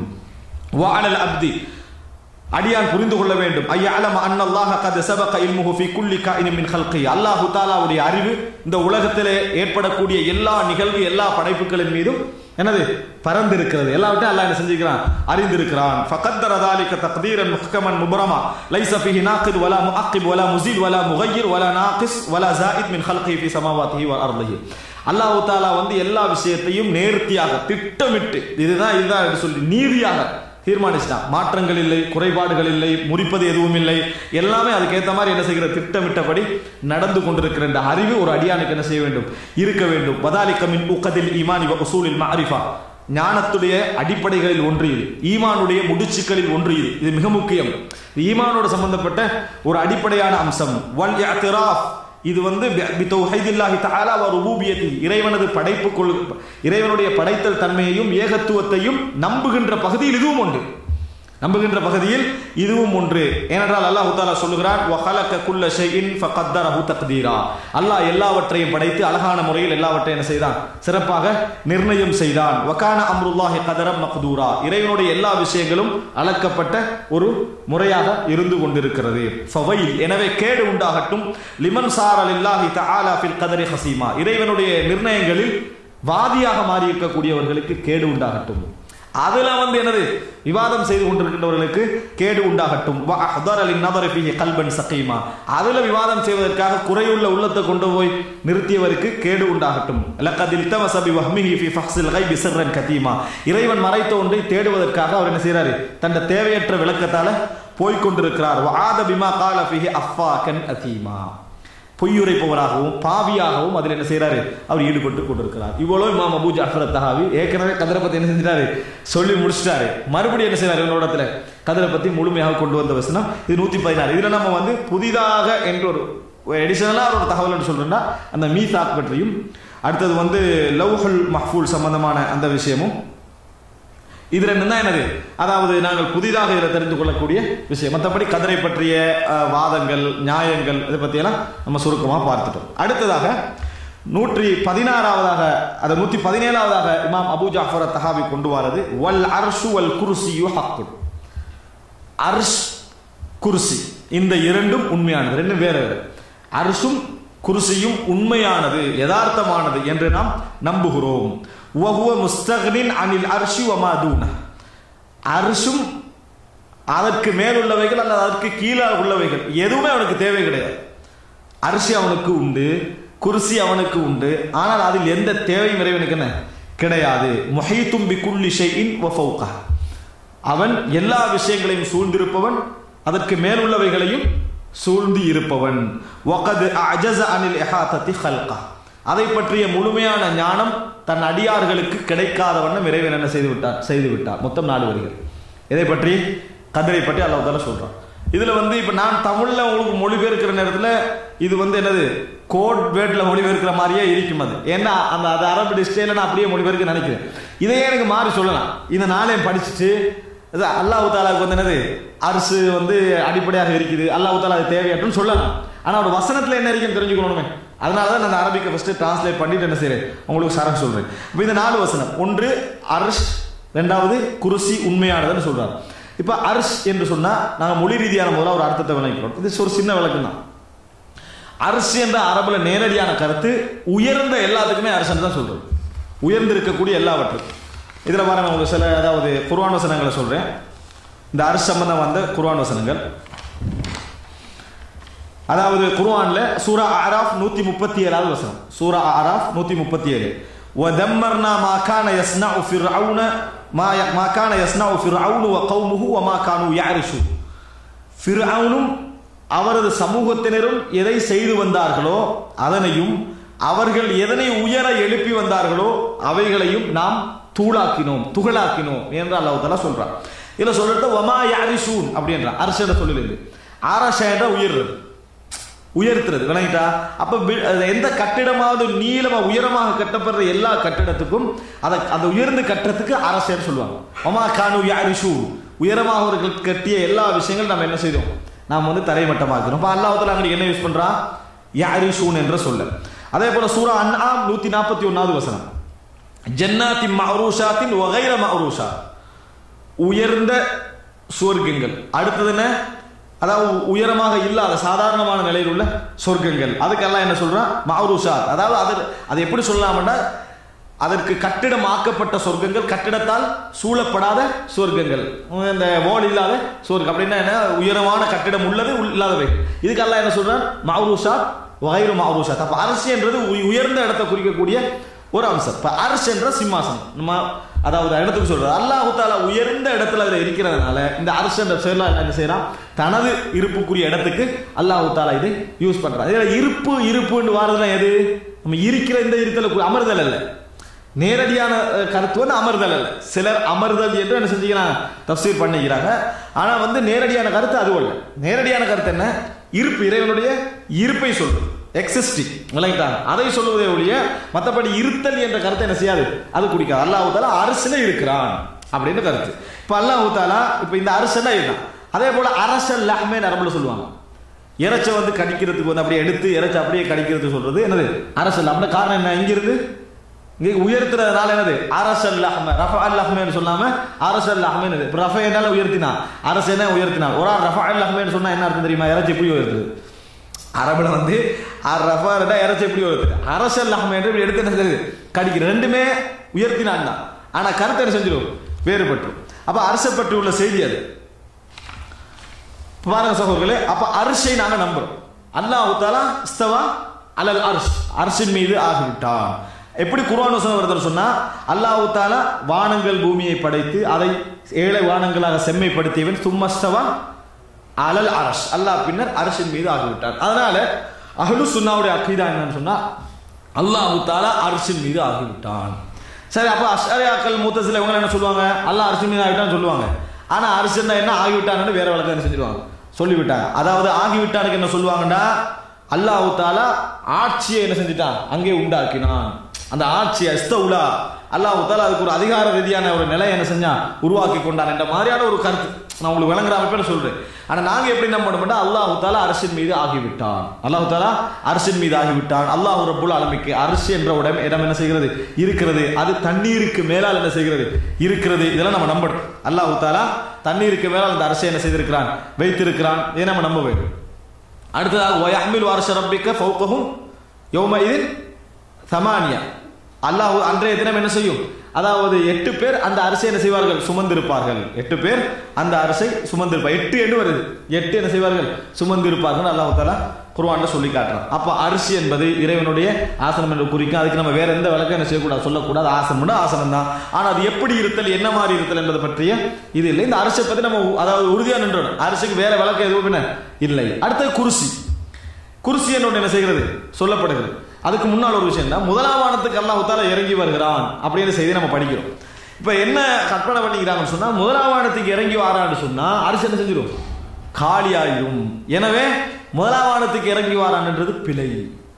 வாழல் அப்தி அடியான் புரிந்து கொள்ள வேண்டும் ஐயாலம அன்னல்லாஹ கத் சபக இல்முஹு ஃபி குல்லி காயினின் மின் ஹல்கி அல்லாஹ் தஆலாவுடைய அறிவு இந்த உலகத்திலே ஏற்படக்கூடிய எல்லா நிகழ்வு எல்லா படைப்புகளின் மீதும் என்னது பறந்திருக்கிறது எல்லாவற்றையும் அல்லாஹ் என்ன செஞ்சிருக்கிறான் அறிந்திருக்கிறான் ஃபகத்தர ذلك تقديرا محكما مبرما ليس فيه ناقض ولا مؤقب ولا مزيد ولا مغير ولا ناقص ولا زائد من خلقه في سماواته وارضه அல்லாஹ் தாலா வந்து எல்லா விஷயத்தையும் நேர்த்தியாக திட்டமிட்டு இதுதான் இதுதான் என்று சொல்லி நீதியாக தீர்மானிச்சிட்டான் மாற்றங்கள் இல்லை குறைபாடுகள் இல்லை முறிப்பது எதுவும் இல்லை எல்லாமே அதுக்கேற்ற மாதிரி என்ன செய்கிற திட்டமிட்டபடி நடந்து கொண்டிருக்கிற இந்த அறிவு ஒரு அடியானுக்கு என்ன செய்ய வேண்டும் இருக்க வேண்டும் வதாலிக்கமின் உக்கதில் ஈமான் இவ உசூலில் மாரிஃபா ஞானத்துடைய அடிப்படைகளில் ஒன்று இது ஈமானுடைய முடிச்சுக்களில் ஒன்று இது இது மிக முக்கியம் ஈமானோடு சம்பந்தப்பட்ட ஒரு அடிப்படையான அம்சம் வல் இஅ்திராஃப் இது வந்து பித்தௌஹைதில்லாஹி தஆலா வ ருபூபியத்தி இறைவனது படைப்பு கொள் இறைவனுடைய படைத்தல் தன்மையையும் ஏகத்துவத்தையும் நம்புகின்ற பகுதியில் இதுவும் உண்டு நம்புகின்ற பகுதியில் இதுவும் ஒன்று ஏனென்றால் அல்லாஹ் தாலா சொல்லுகிறான் வஹலக குல்ல ஷைஇன் ஃபகத்தரஹு தக்தீரா அல்லாஹ் எல்லாவற்றையும் படைத்து அழகான முறையில் எல்லாவற்றையும் என்ன செய்தான் சிறப்பாக நிர்ணயம் செய்தான் வகான அம்ருல்லாஹி கதரம் மக்தூரா இறைவனுடைய எல்லா விஷயங்களும் அளக்கப்பட்ட ஒரு முறையாக இருந்து கொண்டிருக்கிறது ஃபவைல் எனவே கேடு உண்டாகட்டும் லிமன் சாரல் இல்லாஹி தஆலா ஃபில் கதரி ஹசீமா இறைவனுடைய நிர்ணயங்களில் வாதியாக மாறி இருக்கக்கூடியவர்களுக்கு கேடு உண்டாகட்டும் அதுல வந்து என்னது விவாதம் செய்து கொண்டிருக்கின்றவர்களுக்கு கேடு உண்டாகட்டும் வ அஹ்தர லின்னதரி ஃபீஹி கல்பன் சகீமா அதுல விவாதம் செய்வதற்காக குறையுள்ள உள்ளத்தை கொண்டு போய் நிறுத்தியவருக்கு கேடு உண்டாகட்டும் லக்கத் இல்தமஸ பி வஹ்மிஹி ஃபீ ஃபஹ்ஸில் கைபி சிர்ரன் கதீமா இறைவன் மறைத்த ஒன்றை தேடுவதற்காக அவர் என்ன செய்றாரு தன்னை தேவையற்ற விளக்கத்தால போய்க் கொண்டிருக்கிறார் வ ஆத பிமா கால ஃபீஹி அஃபாகன் அதீமா பொய்யுரைப்பவராகவும் பாவியாகவும் அதில் என்ன செய்யறாரு அவர் ஈடுபட்டு கொண்டிருக்கிறார் இவ்வளவு இமாம் அபூ ஜாஃபர் தஹாவி ஏற்கனவே கதிரை பத்தி என்ன செஞ்சிட்டாரு சொல்லி முடிச்சிட்டாரு மறுபடியும் என்ன செய்யறாரு என்னோடத்துல கதிரை பத்தி முழுமையாக கொண்டு வந்த வசனம் இது நூத்தி பதினாறு இதுல நம்ம வந்து புதிதாக என்ற ஒரு எடிஷனலா ஒரு தகவல் சொல்றோம்னா அந்த மீசாக் பற்றியும் அடுத்தது வந்து லவ்ஹுல் மஹ்ஃபூல் சம்பந்தமான அந்த விஷயமும் இது ரெண்டும் தான் என்னது அதாவது நாங்கள் புதிதாக இதில் தெரிந்து கொள்ளக்கூடிய விஷயம் மற்றபடி கதிரை பற்றிய அஹ், வாதங்கள் நியாயங்கள் இதை பற்றியெல்லாம் நம்ம சுருக்கமாக பார்த்துட்டோம் அடுத்ததாக நூற்றி பதினாறாவதாக அது நூற்றி பதினேழாவதாக இமாம் அபூ ஜாஃபர் தஹாவி கொண்டு வரது வல் அர்ஷு வல் குருசியு ஹக்குன் அர்ஷ் குர்சி இந்த இரண்டும் உண்மையானது ரெண்டும் வேற வேறு அர்ஷும் குர்சியும் உண்மையானது யதார்த்தமானது என்று நாம் நம்புகிறோம் வஹுவ முஸ்தக்னின் அனில் அர்ஷி வமாதூன அர்ஷும் அதற்கு மேல் உள்ளவைகள் அல்லது அதற்கு கீழே உள்ளவைகள் எதுவுமே அவனுக்கு தேவை கிடையாது அரிசி அவனுக்கு உண்டு குர்சி அவனுக்கு உண்டு ஆனால் அதில் எந்த தேவையும் இறைவனுக்கு என்ன கிடையாது முஹைத்தும் பி குல்லி ஷைஇன் வ ஃபௌகா அவன் எல்லா விஷயங்களையும் சூழ்ந்திருப்பவன் அதற்கு மேலுள்ளவைகளையும் சூழ்ந்து இருப்பவன் வகது அஜஸ அனில் இஹாதத்தி ஹல்கா அதை பற்றிய முழுமையான ஞானம் தன் அடியார்களுக்கு கிடைக்காத வண்ணம் இறைவன் என்ன செய்து விட்டார் செய்து விட்டார் மொத்தம் நாலு வரிகள் இதை பற்றி கதிரை பற்றி அல்லாஹ் தாலா சொல்றான் இதுல வந்து இப்ப நான் தமிழ்ல உங்களுக்கு மொழிபெயர்க்கிற நேரத்துல இது வந்து என்னது கோட் வேர்ட்ல மொழிபெயர்க்கிற மாதிரியே இருக்கும் அது ஏன்னா அந்த அது அரபு டிஸ்டேல நான் அப்படியே மொழிபெயர்க்க நினைக்கிறேன் இதையே எனக்கு மாறி சொல்லலாம் இந்த நாளையும் படிச்சுட்டு இது அல்லாஹ் தாலாவுக்கு வந்து என்னது அரசு வந்து அடிப்படையாக இருக்குது அல்லாஹ் தாலா அது தேவையாட்டுன்னு சொல்லலாம் ஆனா ஒரு வசனத்துல என்ன இருக்குன்னு தெரிஞ்சுக்கணுமே அதனால தான் நான் அந்த அரபிக்கை ஃபர்ஸ்ட் டிரான்ஸ்லேட் பண்ணிட்டு என்ன செய்றேன் உங்களுக்கு சரம் சொல்றேன் இப்போ இந்த நாலு வசனம் ஒன்று அர்ஷ் ரெண்டாவது குருசி உண்மையானதுன்னு சொல்றாரு இப்போ அர்ஷ் என்று சொன்னா நாங்க மொழி ரீதியான முதல்ல ஒரு அர்த்தத்தை விளக்கிறோம் இது ஒரு சின்ன விளக்கம் தான் அரிசி என்ற அரபுல நேரடியான கருத்து உயர்ந்த எல்லாத்துக்குமே அரசன் தான் சொல்றது உயர்ந்திருக்கக்கூடிய எல்லாவற்றுக்கும் இதுல பாருங்க உங்களுக்கு சில அதாவது குர்ஆன் வசனங்களை சொல்றேன் இந்த அரிசி சம்பந்தம் வந்த குர்ஆன் வசனங்கள் அதாவது குர்ஆன்ல சூரா அராஃப் நூத்தி முப்பத்தி ஏழாவது வசனம் சூரா அராஃப் நூத்தி முப்பத்தி ஏழு وَدَمَّرْنَا مَا كَانَ يَصْنَعُ فِرْعَوْنَ ما ما كان يصنع فرعون وقومه وما كانوا يعرشون ஃபிர்அவுனும் அவரது சமூகத்தினரும் எதை செய்து வந்தார்களோ அதனையும் அவர்கள் எதனை உயர எழுப்பி வந்தார்களோ அவைகளையும் நாம் தூளாக்கினோம் துகளாக்கினோம் என்று அல்லாஹ் தஆலா சொல்றான் இதுல சொல்றது வமா யாரிசூன் அப்படின்றான் அரசட சொல்லிருந்து அரச என்ற உயர்றது உயர்த்துறது விளங்கிட்டா அப்ப வி- அது எந்த கட்டிடமாவது நீளமா உயரமாக கட்டப்படுற எல்லா கட்டிடத்துக்கும் அதை அந்த உயர்ந்து கட்டுறதுக்கு அரசர் சொல்லுவாங்க ஒமா கானு யாரிஷு உயரமாக அவர்கள் கட்டிய எல்லா விஷயங்களும் நம்ம என்ன செய்தோம் நாம் வந்து தரைமட்டமாக்கிறோம் அப்ப அல்லாஹ்வுத்தாலா அங்க என்ன யூஸ் பண்றான் யாரிஷூன் என்ற சொல்ல அதே போல சூரா அன்ஆம் நூத்தி நாற்பத்தி ஒன்னாவது வசனம் ஜன்னாத்தி மஅரூஷாத்தின் வகைர மஅரூஷா உயர்ந்த சுவர்க்கங்கள் அடுத்தது என்ன அதாவது உயரமாக இல்லாத சாதாரணமான நிலையில் உள்ள சொர்க்கங்கள் அதுக்கெல்லாம் என்ன சொல்றான் மௌருஷாத் அதாவது அது அது எப்படி சொல்லலாம்னா அதற்கு கட்டிடமாக்கப்பட்ட சொர்க்கங்கள் கட்டிடத்தால் சூழப்படாத சொர்க்கங்கள் இந்த வால் இல்லாத சொர்க்கம் அப்படின்னா என்ன உயரமான கட்டிடம் உள்ளது உள்- இல்லாதவை இதுக்கெல்லாம் என்ன சொல்றான் மௌருஷாத் வகைரு மௌருஷாத் அப்ப அரசு என்றது உய- உயர்ந்த இடத்தை குறிக்கக்கூடிய ஒரு அம்சம் இப்ப அரசு என்ற சிம்மாசனம் நம்ம அதாவது இடத்துக்கு சொல்றது அல்லாஹு தாலா உயர்ந்த இடத்துல அதுல இருக்கிறதுனால இந்த அரசு என்ற செயலா என்ன செய்யறான் தனது இருப்புக்குரிய இடத்துக்கு அல்லாஹு தாலா இது யூஸ் பண்றான் இதுல இருப்பு இருப்புன்னு வாரதுலாம் எது நம்ம இருக்கிற இந்த இருத்தல கு- அமர்தல் அல்ல நேரடியான அஹ், கருத்து வந்து அமர்தல் அல்ல சிலர் அமர்தல் என்று என்ன செஞ்சுக்கிறாங்க தப்சீர் பண்ணிக்கிறாங்க ஆனா வந்து நேரடியான கருத்து அது அல்ல நேரடியான கருத்து என்ன இருப்பு இறைவனுடைய இருப்பை சொல்றது எக்ஸிஸ்டிங் விளங்கிட்டாங்க அதை சொல்லுவதே ஒழிய மற்றபடி இருத்தல் என்ற கருத்தை என்ன செய்யாது அது குடிக்காது அல்லாஹு தாலா அரசுல இருக்கிறான் அப்படின்னு கருத்து இப்ப அல்லாஹு தாலா இப்ப இந்த அரசுனா இதுதான் அதே போல அரசல் லஹ்மே நரம்புல சொல்லுவாங்க இறைச்ச வந்து கடிக்கிறதுக்கு வந்து அப்படியே எடுத்து இறைச்ச அப்படியே கடிக்கிறதுக்கு சொல்றது என்னது அரசல் அப்படின்னா காரணம் என்ன இங்க இருந்து இங்க உயர்த்துறதுனால என்னது அரசல் லஹ்ம ரஃபா அல் லஹ்மேன்னு சொல்லாம அரசல் லஹ்மேன்னு இப்ப ரஃபா என்னால உயர்த்தினா அரசு என்ன உயர்த்தினா ஒரு ஆள் ரஃபா அல் லஹ்மேன்னு சொன்னா என்ன அர்த்தம் தெரியுமா இறைச்சி எப்படி உயர்த்துது அரபுல வந்து ரஃபா ரெண்டா இறைச்சி எப்படி உயர்த்துது அரசல் லஹ்ம என்று இப்படி எடுத்து என்ன செய்யுது கடிக்கிற ரெண்டுமே உயர்த்தினான் தான் ஆனா கருத்து என்ன செஞ்சிடும் வேறுபட்டு அப்ப அரசப்பட்டு உள்ள செய்தி அது இப்ப பாருங்க சகோதரர்களே அப்ப அரிசை நாங்க நம்புறோம் அல்லாஹ் தாலா இஸ்தவா அலல் அர்ஷ் அர்ஷின் மீது ஆகிவிட்டான் எப்படி குர்ஆன் வசனம் வருதுன்னு சொன்னா அல்லாஹ் தாலா வானங்கள் பூமியை படைத்து அதை ஏழை வானங்களாக செம்மைப்படுத்தியவன் சும்மஸ்தவா அலல் அரஷ் அல்லாஹ் பின்னர் அரசின் மீது ஆகிவிட்டான் அதனால அஹ்லு சுன்னாவுடைய அக்கீதா என்னன்னு சொன்னா அல்லாஹ் தாலா அரசின் மீது ஆகிவிட்டான் சரி அப்ப அஷ்அரியாக்கள் மூத்தசில இவங்க என்ன சொல்லுவாங்க அல்லாஹ் அரசின் மீது ஆகிவிட்டான்னு சொல்லுவாங்க ஆனா அரசுன்னா என்ன ஆகிவிட்டான்னு வேற வழக்கம் என்ன செஞ்சிருவாங்க சொல்லிவிட்டாங்க அதாவது ஆகிவிட்டானுக்கு என்ன சொல்லுவாங்கன்னா அல்லாஹ் தாலா ஆட்சியை என்ன செஞ்சுட்டான் அங்கே உண்டாக்கினான் அந்த ஆட்சியை அஸ்தவுலா அல்லாஹ் தாலா அதுக்கு ஒரு அதிகார ரீதியான ஒரு நிலையை என்ன செஞ்சான் உருவாக்கி கொண்டான் என்ற மாதிரியான ஒரு கருத்து நான் உங்களுக்கு விளங்குற அமைப்பில் சொல்றேன் ஆனா நாங்க எப்படி நம்ப மாட்டோம் அல்லாஹ் தாலா அரசின் மீது ஆகிவிட்டான் அல்லாஹ் தாலா அரசின் மீது ஆகிவிட்டான் அல்லாஹ் ரப்புல் ஆலமிக்கு அரசு என்ற உடம் இடம் என்ன செய்கிறது இருக்கிறது அது தண்ணீருக்கு மேலால் என்ன செய்கிறது இருக்கிறது இதெல்லாம் நம்ம நம்பணும் அல்லாஹ் தாலா தண்ணீருக்கு மேலால் அந்த அரசை என்ன செய்திருக்கிறான் வைத்திருக்கிறான் இதை நம்ம நம்ப வேண்டும் அடுத்ததாக ஒயஹ்மில் வாரச ரப்பிக்க ஃபௌகஹும் யௌமஇதின் சமானியா அல்லாஹ் அன்றைய தினம் என்ன செய்யும் அதாவது எட்டு பேர் அந்த அரசை என்ன செய்வார்கள் சுமந்திருப்பார்கள் எட்டு பேர் அந்த அரசை சுமந்திருப்பார் எட்டு எண்ணு வருது எட்டு என்ன செய்வார்கள் சுமந்திருப்பார்கள் அல்லாஹ் தாலா குர்ஆன்ல சொல்லி காட்டுறான் அப்ப அரிசி என்பது இறைவனுடைய ஆசனம் என்று குறிக்கும் அதுக்கு நம்ம வேற எந்த விளக்கம் என்ன செய்யக்கூடாது சொல்லக்கூடாது ஆசனம் ஆசனம் தான் ஆனா அது எப்படி இருத்தல் என்ன மாதிரி இருத்தல் என்பது பற்றிய இது இல்லை இந்த அரிசை பத்தி நம்ம அதாவது உறுதியா நின்றோம் அரிசிக்கு வேற விளக்கம் எதுவும் என்ன இல்லை அடுத்தது குருசி குருசி என்னொன்று என்ன செய்கிறது சொல்லப்படுகிறது அதுக்கு முன்னால் ஒரு விஷயம் தான் முதலாம் வானத்துக்கு அல்லாஹ் தாலா இறங்கி வருகிறான் அப்படின்னு செய்தி நம்ம படிக்கிறோம் இப்ப என்ன கற்பனை பண்ணிக்கிறாங்கன்னு சொன்னா முதலாம் வானத்துக்கு இறங்கி வாரான்னு சொன்னா அரிசி என்ன செஞ்சிடும் காலியாயிரும் எனவே முதலாம் வானத்துக்கு இறங்கி வாரான்ன்றது பிழை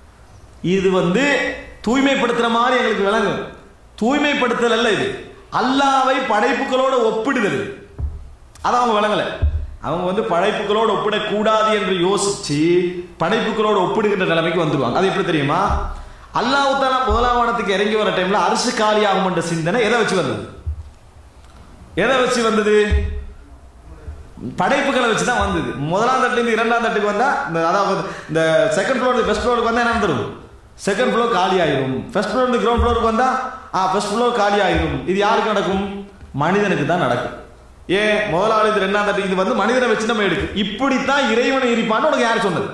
இது வந்து தூய்மைப்படுத்துற மாதிரி எங்களுக்கு விளங்கும் தூய்மைப்படுத்தல் அல்ல இது அல்லாவை படைப்புகளோட ஒப்பிடுதல் அதான் அவங்க விளங்கல அவங்க வந்து படைப்புகளோடு ஒப்பிடக்கூடாது என்று யோசிச்சு படைப்புகளோடு ஒப்பிடுகின்ற நிலைமைக்கு வந்துருவாங்க அது எப்படி தெரியுமா அல்லாஹ் தாலா முதலாம் வானத்துக்கு இறங்கி வர டைம்ல அரசு காலியாகும் என்ற சிந்தனை எதை வச்சு வந்தது எதை வச்சு வந்தது படைப்புகளை வச்சு தான் வந்தது முதலாம் தட்டுல இருந்து இரண்டாம் தட்டுக்கு வந்தா இந்த அதாவது இந்த செகண்ட் ஃப்ளோர் பெஸ்ட் ஃப்ளோருக்கு வந்தா என்ன வந்துடும் செகண்ட் ஃப்ளோர் காலி ஆயிரும் ஃபர்ஸ்ட் ஃப்ளோர் இருந்து கிரவுண்ட் ஃப்ளோருக்கு வந்தா ஆ ஃபர்ஸ்ட் ஃப்ளோர் காலி ஆயிரும் இது யாருக்கு நடக்கும் மனிதனுக்கு தான் நடக்கும் ஏன் முதலாளி இது ரெண்டாம் தட்டு இது வந்து மனிதனை வச்சு நம்ம எடுக்கு இப்படித்தான் இறைவனை இருப்பான்னு உனக்கு யார் சொன்னது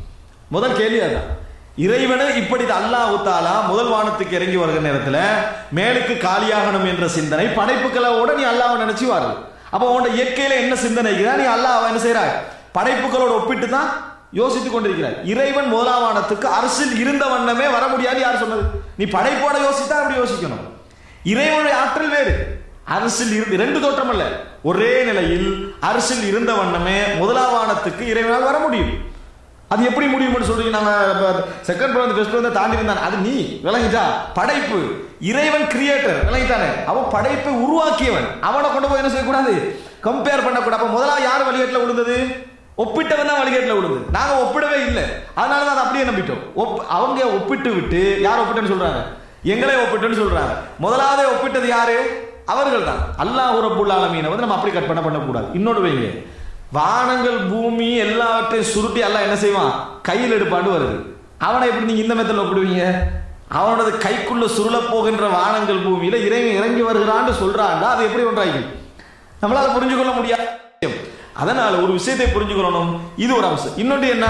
முதல் கேள்வி அதுதான் இறைவனை இப்படி அல்லாஹ் தாலா முதல் வானத்துக்கு இறங்கி வருகிற நேரத்துல மேலுக்கு காலியாகணும் என்ற சிந்தனை படைப்புகளோட நீ அல்லாஹ்வை நினைச்சு வாரு அப்ப உன்னோட இயற்கையில என்ன சிந்தனை இருக்குதா நீ அல்லாஹ் என்ன செய்யறாய் படைப்புகளோட ஒப்பிட்டு தான் யோசித்துக் கொண்டிருக்கிறாய் இறைவன் முதலாம் வானத்துக்கு அரசில் இருந்த வண்ணமே வர முடியாது யார் சொன்னது நீ படைப்போட யோசித்தா அப்படி யோசிக்கணும் இறைவனுடைய ஆற்றல் வேறு அரசில் இருந்து ரெண்டு தோற்றம் அல்ல ஒரே நிலையில் அரசில் இருந்த வண்ணமே முதலாம் வானத்துக்கு இறைவனால் வர முடியும் அது எப்படி முடியும்னு சொல்றீங்க நாங்க செகண்ட் ஃப்ளோர் வந்து ஃபர்ஸ்ட் ஃப்ளோர் தாண்டி இருந்தான் அது நீ விளங்கிட்டா படைப்பு இறைவன் கிரியேட்டர் விளங்கிட்டானே அவன் படைப்பை உருவாக்கியவன் அவனை கொண்டு போய் என்ன செய்யக்கூடாது கம்பேர் பண்ணக்கூடாது அப்ப முதலா யார் வழிகேட்டில் விழுந்தது ஒப்பிட்டவன் தான் வழிகேட்டில் விழுந்தது நாங்க ஒப்பிடவே இல்லை அதனால தான் அதை அப்படியே நம்பிட்டோம் ஒப் அவங்க ஒப்பிட்டு விட்டு யார் ஒப்பிட்டேன்னு சொல்றாங்க எங்களை ஒப்பிட்டுன்னு சொல்றாங்க முதலாவது ஒப்பிட்டது யாரு அவர்கள் தான் அல்லாஹ் ரப்புல் ஆலமீனை வந்து நம்ம அப்படி கற்பனை பண்ணக்கூடாது இன்னொன்று வைங்க வானங்கள் பூமி எல்லாவற்றையும் சுருட்டி எல்லாம் என்ன செய்வான் கையில் எடுப்பாண்டு வருது அவனை எப்படி நீங்க இந்த மெத்தல ஒப்பிடுவீங்க அவனது கைக்குள்ள சுருள போகின்ற வானங்கள் பூமியில இறைவன் இறங்கி வருகிறான்னு சொல்றான்டா அது எப்படி ஒன்றாகி நம்மளால புரிஞ்சு கொள்ள முடியாது அதனால ஒரு விஷயத்தை புரிஞ்சுக்கணும் இது ஒரு அம்சம் இன்னொன்று என்ன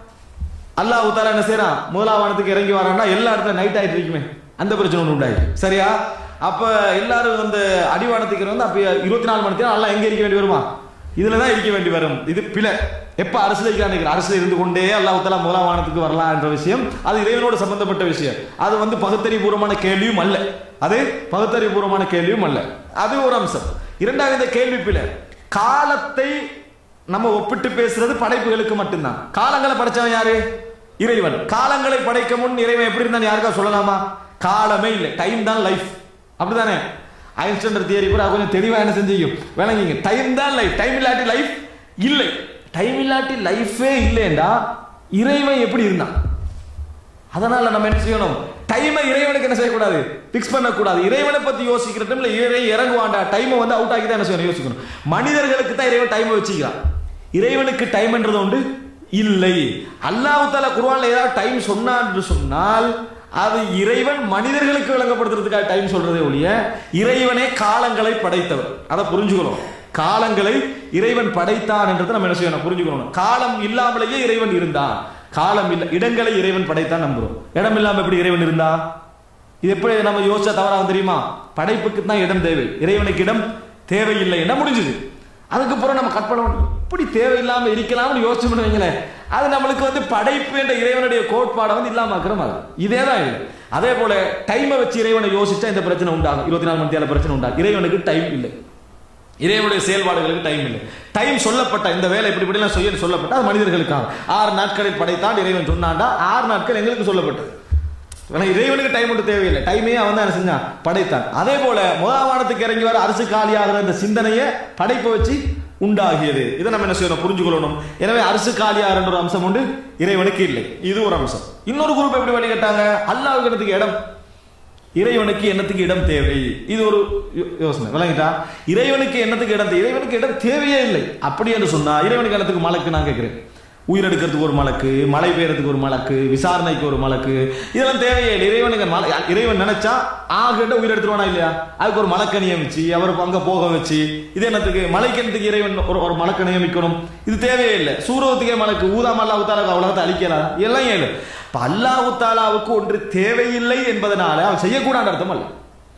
அல்லாஹ் தாலா என்ன செய்யறான் முதலாவனத்துக்கு இறங்கி வரான்னா எல்லா இடத்துல நைட் ஆயிட்டு இருக்குமே அந்த பிரச்சனை ஒன்று உண்டாயி சரியா அப்ப எல்லாரும் வந்து அடிவானத்துக்கு வந்து அப்ப இருபத்தி நாலு மணி நேரம் எல்லாம் எங்க இருக்க வேண்டி வருமா இதுல தான் இருக்க வேண்டி வரும் இது பிழை எப்ப அரசியல் இருக்கிறான் அரசியல் இருந்து கொண்டே அல்லாஹ் தாலா முதலாம் வானத்துக்கு வரலாம் என்ற விஷயம் அது இறைவனோடு சம்பந்தப்பட்ட விஷயம் அது வந்து பகுத்தறிபூர்வமான கேள்வியும் அல்ல அது பகுத்தறிபூர்வமான கேள்வியும் அல்ல அது ஒரு அம்சம் இரண்டாவது இந்த கேள்வி பிழை காலத்தை நம்ம ஒப்பிட்டு பேசுறது படைப்புகளுக்கு மட்டும்தான் காலங்களை படைச்சவன் யாரு இறைவன் காலங்களை படைக்க முன் இறைவன் எப்படி இருந்தான் யாருக்கா சொல்லலாமா காலமே இல்லை டைம் தான் லைஃப் அப்படிதானே ஐன்ஸ்டன்டர் தியரி கூட கொஞ்சம் தெளிவா என்ன செஞ்சீங்க விளங்கிங்க டைம் தான் லைஃப் டைம் இல்லாட்டி லைஃப் இல்லை டைம் இல்லாட்டி லைஃபே இல்லைண்டா இறைவன் எப்படி இருந்தான் அதனால நம்ம என்ன செய்யணும் டைமை இறைவனுக்கு என்ன செய்யக்கூடாது பிக்ஸ் பண்ணக்கூடாது இறைவனை பத்தி யோசிக்கிற டைம்ல இறை இறங்குவாண்டா டைமை வந்து அவுட் ஆகி தான் என்ன செய்யணும் யோசிக்கணும் மனிதர்களுக்கு தான் இறைவன் டைமை வச்சுக்கிறான் இறைவனுக்கு டைம்ன்றது உண்டு இல்லை அல்லாஹ் தாலா குர்ஆன்ல ஏதாவது டைம் சொன்னான் என்று சொன்னால் அது இறைவன் மனிதர்களுக்கு விளங்கப்படுத்துறதுக்காக டைம் சொல்றதே ஒழிய இறைவனே காலங்களை படைத்தவர் அதை புரிஞ்சுக்கணும் காலங்களை இறைவன் படைத்தான் என்றதை நம்ம என்ன செய்யணும் புரிஞ்சுக்கணும் காலம் இல்லாமலேயே இறைவன் இருந்தான் காலம் இல்ல இடங்களை இறைவன் படைத்தான் நம்புறோம் இடம் இல்லாம எப்படி இறைவன் இருந்தா இது எப்படி நம்ம யோசிச்சா தவறாகும் தெரியுமா படைப்புக்கு தான் இடம் தேவை இறைவனுக்கு இடம் தேவையில்லை என்ன முடிஞ்சது அதுக்கப்புறம் நம்ம கற்பனை பண்ணி இப்படி தேவையில்லாம இருக்கலாம்னு யோசிச்சு வைங்களேன் அது நம்மளுக்கு வந்து படைப்பு என்ற இறைவனுடைய கோட்பாடை வந்து இல்லாம ஆக்கிறோம் அது இதே தான் இது அதே போல டைமை வச்சு இறைவனை யோசிச்சா இந்த பிரச்சனை உண்டாகும் இருபத்தி நாலு மணி நேரம் பிரச்சனை உண்டாகும் இறைவனுக்கு டைம் இல்லை இறைவனுடைய செயல்பாடுகளுக்கு டைம் இல்லை டைம் சொல்லப்பட்ட இந்த வேலை இப்படி இப்படிலாம் செய்ய சொல்லப்பட்ட அது மனிதர்களுக்காக ஆறு நாட்களில் படைத்தான் இறைவன் சொன்னாண்டா ஆறு நாட்கள் எங்களுக்கு சொல்லப்பட்டது ஆனா இறைவனுக்கு டைம் மட்டும் தேவையில்லை டைமே அவன் தான் என்ன செஞ்சான் படைத்தான் அதே போல முதலாவானத்துக்கு இறங்கி வர அரசு காலியாகிற இந்த சிந்தனையை படைப்பை வச்சு உண்டாகியது இதை நம்ம என்ன செய்யணும் புரிஞ்சு கொள்ளணும் எனவே அரசு காலியாகிற ஒரு அம்சம் உண்டு இறைவனுக்கு இல்லை இது ஒரு அம்சம் இன்னொரு குரூப் எப்படி வழி கேட்டாங்க அல்லாவுக்கு இடம் இறைவனுக்கு என்னத்துக்கு இடம் தேவை இது ஒரு யோ- யோசனை விளங்கிட்டா இறைவனுக்கு என்னத்துக்கு இடம் தேவை இறைவனுக்கு இடம் தேவையே இல்லை அப்படி என்று சொன்னா இறைவனுக்கு என்னத்துக்கு மலக்கு நான் கேட்கிறேன் உயிரெடுக்கிறதுக்கு ஒரு மலக்கு மழை பெய்யறதுக்கு ஒரு மலக்கு விசாரணைக்கு ஒரு மலக்கு இதெல்லாம் தேவையே இல்லை இறைவனுக்கு மல இறைவன் நினைச்சா ஆகிட்ட உயிர் எடுத்துருவானா இல்லையா அதுக்கு ஒரு மலக்க நியமிச்சு அவருக்கு அங்க போக வச்சு இது என்னத்துக்கு மலைக்கு என்னத்துக்கு இறைவன் ஒரு ஒரு மலக்க நியமிக்கணும் இது தேவையே இல்லை சூரவத்துக்கே மலக்கு ஊதாம அல்லாஹ் தாலாவுக்கு உலகத்தை அழிக்கலாம் எல்லாம் ஏழு இப்ப அல்லாஹ் தாலாவுக்கு ஒன்று தேவையில்லை என்பதனால அவன் செய்யக்கூடாது அர்த்தம் அல்ல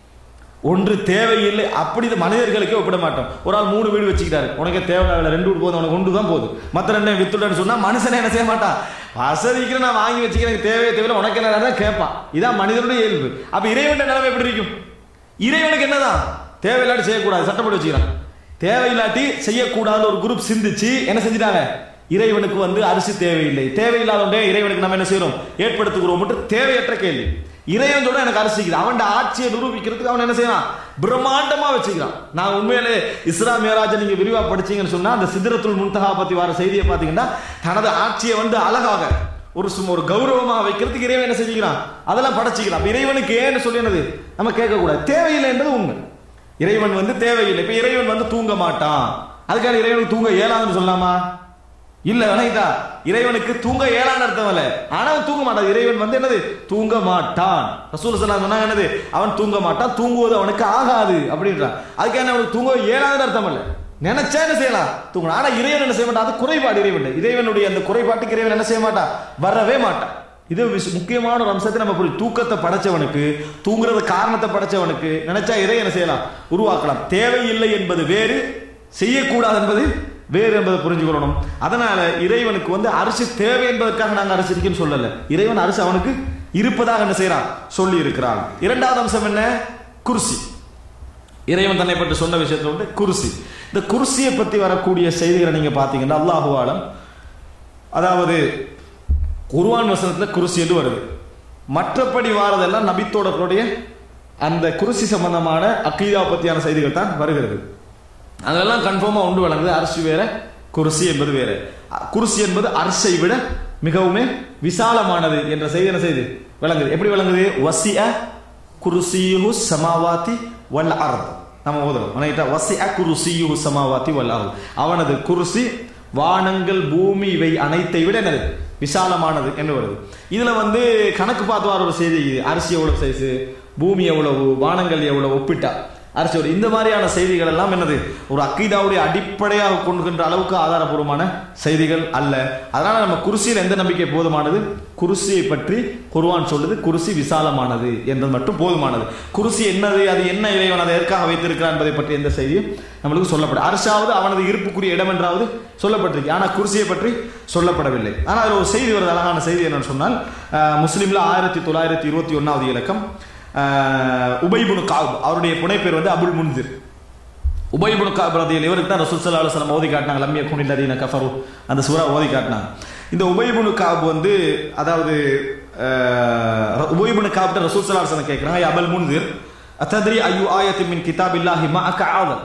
ஒன்று தேவையில்லை அப்படி இது மனிதர்களுக்கே ஒப்பிட மாட்டோம் ஒரு ஆள் மூணு வீடு வச்சுக்கிட்டாரு உனக்கு தேவையில்லை ரெண்டு வீடு போதும் உனக்கு ஒன்று தான் போதும் மற்ற ரெண்டு வித்துட்டேன்னு சொன்னா மனுஷனே என்ன செய்ய மாட்டான் வசதிக்கு நான் வாங்கி வச்சுக்கிறேன் எனக்கு தேவையே தேவையில்லை உனக்கு என்ன தான் கேட்பான் இதான் மனிதனுடைய இயல்பு அப்ப இறைவன் நிலைமை எப்படி இருக்கும் இறைவனுக்கு என்னதான் தேவையில்லாட்டி செய்யக்கூடாது சட்டப்படி வச்சுக்கிறான் தேவையில்லாட்டி செய்யக்கூடாது ஒரு குரூப் சிந்திச்சு என்ன செஞ்சுட்டாங்க இறைவனுக்கு வந்து அரிசி தேவையில்லை தேவையில்லாத ஒன்றே இறைவனுக்கு நம்ம என்ன செய்யறோம் ஏற்படுத்துகிறோம் மட்டும் தேவையற்ற கேள்வி இறைவன் சொல்ல எனக்கு அரிசிக்குது அவன் ஆட்சியை நிரூபிக்கிறதுக்கு அவன் என்ன செய்யறான் பிரம்மாண்டமா வச்சுக்கிறான் நான் உண்மையிலே இஸ்ரா மேராஜ நீங்க விரிவா படிச்சீங்கன்னு சொன்னா அந்த சிதறத்துல் முன்தகா பத்தி வர செய்தியை பாத்தீங்கன்னா தனது ஆட்சியை வந்து அழகாக ஒரு சும்மா ஒரு கௌரவமா வைக்கிறதுக்கு இறைவன் என்ன செஞ்சுக்கிறான் அதெல்லாம் படைச்சிக்கிறான் அப்ப இறைவனுக்கு ஏன்னு சொல்லினது நம்ம கேட்கக்கூடாது தேவையில்லை என்றது உண்மை இறைவன் வந்து தேவையில்லை இப்ப இறைவன் வந்து தூங்க மாட்டான் அதுக்காக இறைவனுக்கு தூங்க இயலாதுன்னு சொல்லலாமா இல்ல விளங்கிட்டா இறைவனுக்கு தூங்க ஏழான்னு அர்த்தம் இல்ல ஆனா அவன் தூங்க மாட்டான் இறைவன் வந்து என்னது தூங்க மாட்டான் ரசூல் ஸல்லல்லாஹு சொன்னாங்க என்னது அவன் தூங்க மாட்டான் தூங்குவது அவனுக்கு ஆகாது அப்படின்றான் அதுக்கு என்ன அவனுக்கு தூங்க ஏழாதுன்னு அர்த்தம் இல்ல நினைச்சா என்ன செய்யலாம் தூங்கலாம் ஆனா இறைவன் என்ன செய்ய மாட்டான் அது குறைபாடு இறைவன் இறைவனுடைய அந்த குறைபாட்டுக்கு இறைவன் என்ன செய்ய மாட்டான் வரவே மாட்டான் இது விஷ- முக்கியமான ஒரு அம்சத்தை நம்ம புரியும் தூக்கத்தை படைச்சவனுக்கு தூங்குறது காரணத்தை படைச்சவனுக்கு நினைச்சா இறை என்ன செய்யலாம் உருவாக்கலாம் தேவையில்லை என்பது வேறு செய்யக்கூடாது என்பது வேறு என்பதை புரிஞ்சுக்கொள்ளணும் அதனால இறைவனுக்கு வந்து அரிசி தேவை என்பதற்காக நாங்கள் அரிசி இருக்குன்னு சொல்லல இறைவன் அரிசி அவனுக்கு இருப்பதாக என்ன செய்யறான் சொல்லி இருக்கிறான் இரண்டாவது அம்சம் என்ன குர்சி இறைவன் தன்னை பற்றி சொன்ன விஷயத்துல வந்து குர்சி இந்த குர்சியை பத்தி வரக்கூடிய செய்திகளை நீங்க பாத்தீங்கன்னா அல்லாஹு ஆலம் அதாவது குர்ஆன் வசனத்துல குருசி என்று வருது மற்றபடி வாரதெல்லாம் நபித்தோடர்களுடைய அந்த குருசி சம்பந்தமான அக்கீதா பத்தியான செய்திகள் தான் வருகிறது அதெல்லாம் கன்ஃபார்மா உண்டு வழங்குது அரிசி வேற குருசி என்பது வேற அ- குருசி என்பது அரிசை விட மிகவுமே விசாலமானது என்ற செய்தி என்ன செய்து விளங்குது எப்படி விளங்குது வசிஅ குருசியுஹு சமாவாதி வல் அர்த் நம்ம ஓதுறோம் ரைட்டா வசிஅ குருசியுஹு சமாவாதி வல் அர்த் அவனது குருசி வானங்கள் பூமி இவை அனைத்தை விட என்னது விசாலமானது என்று வருது இதுல வந்து கணக்கு பார்த்து வர ஒரு செய்தி இது. அரிசி எவ்வளவு சைஸ் பூமி எவ்வளவு வானங்கள் எவ்வளவு ஒப்பிட்டா அரிசி ஒரு இந்த மாதிரியான செய்திகள் எல்லாம் என்னது ஒரு அக்கீதாவுடைய அடிப்படையாக கொண்டுகின்ற அளவுக்கு ஆதாரபூர்வமான செய்திகள் அல்ல அதனால நம்ம குருசியில் எந்த நம்பிக்கை போதுமானது குருசியை பற்றி குர்ஆன் சொல்லுது குருசி விசாலமானது என்பது மட்டும் போதுமானது குருசி என்னது அது என்ன இறைவன் அதை எதற்காக வைத்திருக்கிறான் என்பதை பற்றி எந்த செய்தியும் நம்மளுக்கு சொல்லப்படும் அரசாவது அவனது இருப்புக்குரிய இடம் என்றாவது சொல்லப்பட்டிருக்கு ஆனால் குருசியை பற்றி சொல்லப்படவில்லை ஆனால் அதில் ஒரு செய்தி வருது அழகான செய்தி என்னன்னு சொன்னால் அஹ், முஸ்லிம்ல ஆயிரத்தி தொள்ளாயிரத்தி இருபத்தி ஒன்னாவது இலக்கம் அஹ், உபைபுனு காப் அவருடைய புனைப்பேர் வந்து அபுல் முன்திர் உபைபுனு காப் ரதியில் இவருக்கு தான் ரசூல் ஸல்லல்லாஹு அலைஹி வஸல்லம் ஓதி காட்டினாங்க லம்ய குனில் அதீன கஃபரு அந்த சூரா ஓதி காட்டினாங்க இந்த உபைபுனு காப் வந்து அதாவது அஹ், உபைபுனு காப்ட்ட ரசூல் ஸல்லல்லாஹு அலைஹி வஸல்லம் கேட்குறாங்க அபல் முன்திர் அத்தத்ரி ஐயு ஆயத்தி மின் கிதாபில்லாஹி மஅக ஆதல்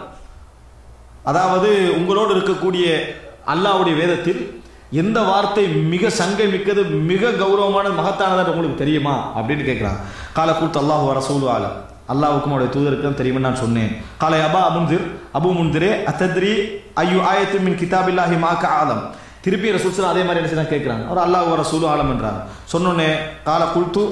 அதாவது உங்களோடு இருக்கக்கூடிய அல்லாஹ்வுடைய வேதத்தில் எந்த வார்த்தை மிக சங்கை மிக்கது மிக கௌரவமானது மகத்தானது உங்களுக்கு தெரியுமா அப்படின்னு கேட்கிறான் கால கூத்து அல்லாஹு வர சூழ்வால அல்லாஹுக்கும் அவருடைய தூதருக்கும் தெரியும்னு நான் சொன்னேன் காலை அபா முன்திர் அபு முன்திரே அத்தத்ரி ஐயு ஆயத்து மின் கிதாபில்லாஹி மாக்க ஆலம் திருப்பி ரசூல் அதே மாதிரி என்ன செய்ய கேட்கிறாங்க அவர் அல்லாஹ் வர சூழ் ஆலம் என்றாங்க சொன்னோன்னே கால குல்து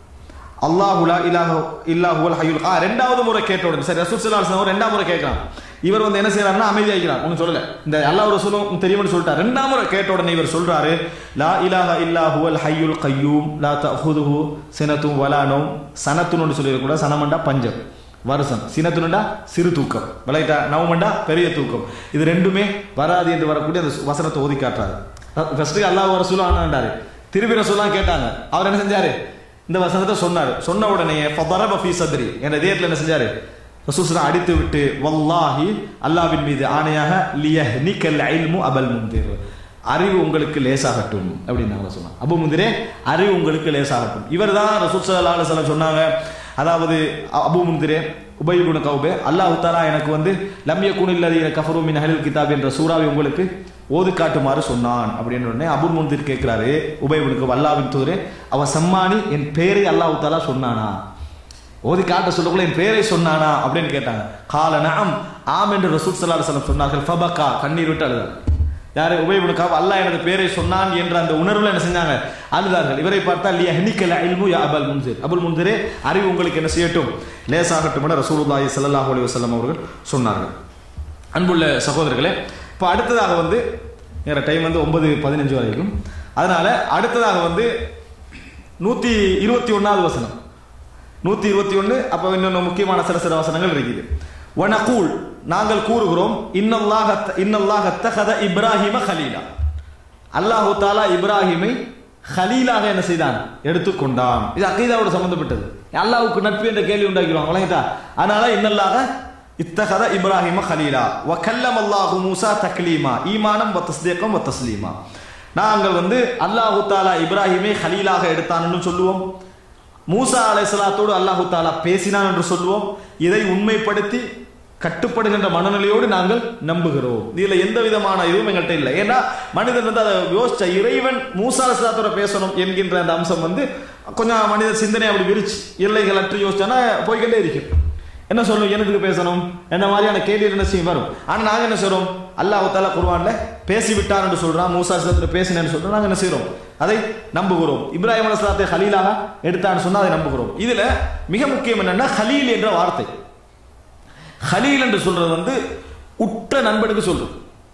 அல்லாஹுலா இலாஹ இல்லாஹுல் ஹய்யுல் ஆ ரெண்டாவது முறை கேட்ட உடனே சரி ரசூல் ஸல்லல்லாஹு அலைஹி வஸல்லம் ரெண்டாம் முறை கேட்கறான் இவர் வந்து என்ன செய்யறாருன்னா அமைதியாகிறார் ஒன்றும் சொல்லல இந்த அல்லாஹ் ரசூலும் தெரியும்னு சொல்லிட்டார் ரெண்டாம் முறை கேட்ட உடனே இவர் சொல்றாரு லா இலாஹ இல்லாஹுவல் ஹய்யுல் கய்யூம் லா தஹுதுஹு சினத்தும் வலானும் சனத்துன்னு சொல்லிடக்கூடாது சனமண்டா பஞ்சம் வருஷம் சினத்துனுண்டா சிறு தூக்கம் விளையாட்டா நவமண்டா பெரிய தூக்கம் இது ரெண்டுமே வராது என்று வரக்கூடிய அந்த வசனத்தை ஓதி காட்டுறாரு ஃபர்ஸ்ட் அல்லாஹ் ரசூலும் ஆனாண்டாரு திருப்பி ரசூலாம் கேட்டாங்க அவர் என்ன செஞ்சாரு இந்த வசனத்தை சொன்னார் சொன்ன உடனே ஃபதரப ஃபீ சத்ரி என்ற இதயத்தில் என்ன செஞ்சாரு ரசூசனா அடித்து விட்டு வல்லாஹி அல்லாஹ்வின் மீது ஆணையாக லியஹ்னிகல் இல்மு அபல் முந்திர் அறிவு உங்களுக்கு லேசாகட்டும் அப்படின்னு நாங்கள் சொன்னோம் அபு முந்திரே அறிவு உங்களுக்கு லேசாகட்டும் இவர் தான் ரசூல் ஸல்லல்லாஹு அலைஹி வஸல்லம் சொன்னாங்க அதாவது அ- அபு முந்திரே உபயுகுன கௌபே அல்லாஹ் தாலா எனக்கு வந்து லம்ய குனில்லதீன கஃபரு மின் அஹ்லில் கிதாப் என்ற சூறாவை உங்களுக்கு ஓது காட்டுமாறு சொன்னான் அப்படின்னு உடனே அபுல் முந்திர் கேட்கிறாரு உபயவனுக்கு அல்லாவின் தூதரே அவ சம்மானி என் பேரை அல்லாஹ் தாலா சொன்னானா ஓதி காட்ட சொல்லக்குள்ள என் பேரை சொன்னானா அப்படின்னு கேட்டாங்க கால நஅம் ஆம் என்று ரசூல் ஸல்லல்லாஹு அலைஹி வஸல்லம் சொன்னார்கள் ஃபபக்கா கண்ணீர் விட்டு அழுதார் யாரு உபயவனுக்கா அல்லாஹ் எனது பேரை சொன்னான் என்ற அந்த உணர்வுல என்ன செஞ்சாங்க அழுதார்கள் இவரை பார்த்தா லியா ஹனிக்கல இல்மு யா அபல் முன்சிர் அபுல் முன்சிரே அறிவு உங்களுக்கு என்ன செய்யட்டும் லேசாகட்டும் என ரசூலுல்லாஹி ஸல்லல்லாஹு அலைஹி வஸல்லம் அவர்கள் சொன்னார்கள் அன்புள்ள சகோதரர்களே இப்போ அடுத்ததாக வந்து வேற டைம் வந்து ஒன்பது பதினஞ்சு வரைக்கும் அதனால அடுத்ததாக வந்து நூத்தி இருபத்தி ஒன்னாவது வசனம் நூத்தி இருபத்தி ஒன்னு அப்ப இன்னொன்று முக்கியமான சில சில வசனங்கள் இருக்குது வனகூல் நாங்கள் கூறுகிறோம் இன்னல்லாக இன்னல்லாக தகத இப்ராஹிம ஹலீலா அல்லாஹு தாலா இப்ராஹிமை ஹலீலாக என்ன செய்தான் எடுத்துக்கொண்டான் இது அக்கீதாவோட சம்பந்தப்பட்டது அல்லாஹ்வுக்கு நட்பு என்ற கேள்வி உண்டாக்கிடுவாங்க வழங்கிட்டா அதனால இன்னல்லாக இத்தகத இப்ராஹிம ஹலீலா வ கல்லம் அல்லாஹு மூசா தக்லீமா ஈமானம் வ தஸ்தீகம் வ தஸ்லீமா நாங்கள் வந்து அல்லாஹு தாலா இப்ராஹிமை ஹலீலாக எடுத்தான்னு சொல்லுவோம் மூசா அலைஹிஸ்ஸலாத்தோடு அல்லாஹு தாலா பேசினான் என்று சொல்லுவோம் இதை உண்மைப்படுத்தி கட்டுப்படுகின்ற மனநிலையோடு நாங்கள் நம்புகிறோம் இதுல எந்த விதமான இதுவும் எங்கள்கிட்ட இல்லை ஏன்னா மனிதன் வந்து அதை யோசிச்ச இறைவன் மூசா அலைஹிஸ்ஸலாத்தோட பேசணும் என்கின்ற அந்த அம்சம் வந்து கொஞ்சம் மனித சிந்தனை அப்படி விரிச்சு எல்லைகள் அற்று யோசிச்சானா போய்கிட்டே இருக்கும் என்ன சொல்லணும் எனக்கு பேசணும் என்ன மாதிரியான கேள்வி என்ன செய்யும் வரும் ஆனா நாங்க என்ன சொல்றோம் அல்லாஹ் தாலா குர்ஆன்ல பேசி விட்டார் என்று சொல்றான் மூசா சத்துல பேசினேன்னு சொல்றோம் நாங்க என்ன செய்றோம் அதை நம்புகிறோம் இப்ராஹிம் அலைஹிஸ்ஸலாத்தை ஹலீலாக எடுத்தான்னு சொன்னா அதை நம்புகிறோம் இதுல மிக முக்கியம் என்னன்னா ஹலீல் என்ற வார்த்தை ஹலீல் என்று சொல்றது வந்து உற்ற நண்பனுக்கு சொல்றது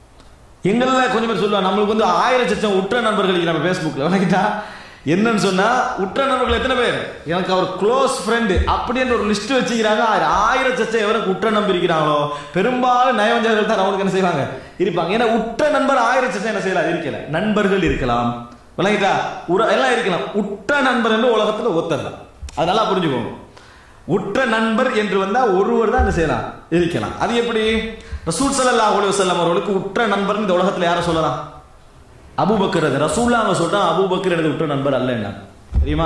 எங்கள கொஞ்சம் பேர் சொல்லுவாங்க நம்மளுக்கு வந்து ஆயிரம் லட்சம் உற்ற நண்பர்கள் இருக்கு நம்ம ஃபேஸ்புக்ல வணக்கிட்டா என்னன்னு சொன்னா உற்ற நண்பர்கள் எத்தனை பேர் எனக்கு அவர் க்ளோஸ் ஃப்ரெண்டு அப்படின்ற ஒரு லிஸ்ட் வச்சுக்கிறாங்க ஆயிரம் லட்சம் எவருக்கு உற்ற நம்பி இருக்கிறாங்களோ பெரும்பாலும் நயவஞ்சகர்கள் தான் அவங்களுக்கு என்ன செய்வாங்க இருப்பாங்க ஏன்னா உற்ற நண்பர் ஆயிரம் லட்சம் என்ன செய்யலாம் இருக்கல நண்பர்கள் இருக்கலாம் விளங்கிட்டா உற எல்லாம் இருக்கலாம் உற்ற நண்பர் என்று உலகத்துல ஒத்தரலாம் அது நல்லா புரிஞ்சுக்கோங்க உற்ற நண்பர் என்று வந்தா ஒருவர் தான் என்ன செய்யலாம் இருக்கலாம் அது எப்படி ரசூல் ஸல்லல்லாஹு அலைஹி வஸல்லம் அவர்களுக்கு உற்ற நண்பர் இந்த உலகத்துல யாரை சொல்லலாம் அபூபக்கர் அது ரசூல்லா அவங்க சொல்றான் அபூபக்கர் எனது உற்ற நண்பர் அல்ல என்ன தெரியுமா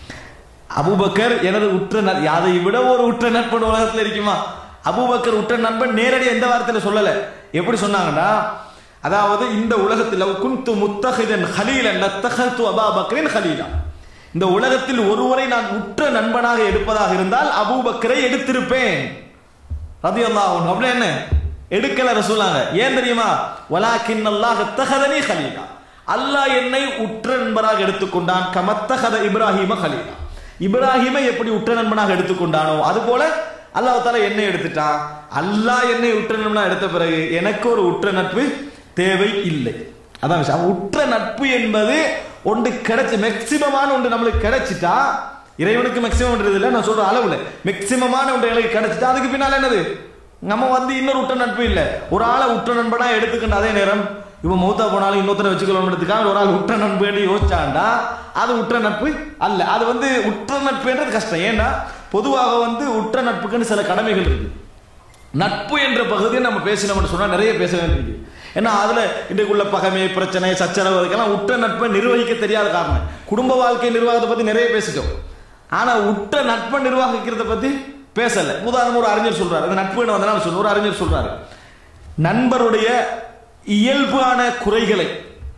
அபூபக்கர் எனது உற்ற ந- அதை விட ஒரு உற்ற நண்பன் உலகத்துல இருக்குமா அபூபக்கர் உற்ற நண்பன் நேரடியா எந்த வார்த்தையில சொல்லல எப்படி சொன்னாங்கன்னா அதாவது இந்த உலகத்தில் குந்து முத்தஹிதன் ஹலீலன் லத்தஹத்து அபாபக்கரின் ஹலீலா இந்த உலகத்தில் ஒருவரை நான் உற்ற நண்பனாக எடுப்பதாக இருந்தால் அபூபக்கரை எடுத்திருப்பேன் ரதியல்லாஹு அன்ஹு அப்படி என்ன எடுக்கல ரசூலாங்க ஏன் தெரியுமா வலாக்கின் அல்லாஹ் தஹதனி ஹலீலா அல்லாஹ் என்னை உற்ற நண்பராக எடுத்துக்கொண்டான் கமத்தஹத இப்ராஹிம ஹலீலா இப்ராஹிமை எப்படி உற்ற நண்பனாக எடுத்துக்கொண்டானோ அது போல அல்லாஹ் தாலா என்னை எடுத்துட்டான் அல்லாஹ் என்னை உற்ற நண்பனாக எடுத்த பிறகு எனக்கு ஒரு உற்ற நட்பு தேவை இல்லை அதான் விஷயம் அப்ப உற்ற நட்பு என்பது ஒன்று கிடைச்சு மேக்சிமமான ஒன்று நம்மளுக்கு கிடைச்சிட்டா இறைவனுக்கு மேக்சிமம் இல்லை நான் சொல்ற அளவுல மேக்சிமமான ஒன்று எனக்கு கிடைச்சிட்டா அதுக்கு பின்னால என்னது நம்ம வந்து இன்னொரு உற்ற நட்பு இல்ல ஒரு ஆளை உற்ற நண்பனா எடுத்துக்கின்ற அதே நேரம் இவன் மௌத்தா போனாலும் இன்னொருத்தனை வச்சுக்கலாம்ன்றதுக்காக ஒரு ஆள் உற்ற நண்பு யோசிச்சாண்டா அது உற்ற நட்பு அல்ல அது வந்து உற்ற நட்புன்றது கஷ்டம் ஏன்னா பொதுவாக வந்து உற்ற நட்புக்குன்னு சில கடமைகள் இருக்கு நட்பு என்ற பகுதியை நம்ம பேசினோம்னு சொன்னா நிறைய பேச வேண்டியிருக்கு ஏன்னா அதுல இன்றைக்குள்ள பகமை பிரச்சனை சச்சரவு அதுக்கெல்லாம் உற்ற நட்பை நிர்வகிக்க தெரியாத காரணம் குடும்ப வாழ்க்கை நிர்வாகத்தை பத்தி நிறைய பேசிட்டோம் ஆனா உற்ற நட்பை நிர்வகிக்கிறத பத்தி பேசல உதாரணம் ஒரு அறிஞர் சொல்றாரு அந்த நட்புன்னு வந்தனால சொல்ற ஒரு அறிஞர் சொல்றாரு நண்பருடைய இயல்பான குறைகளை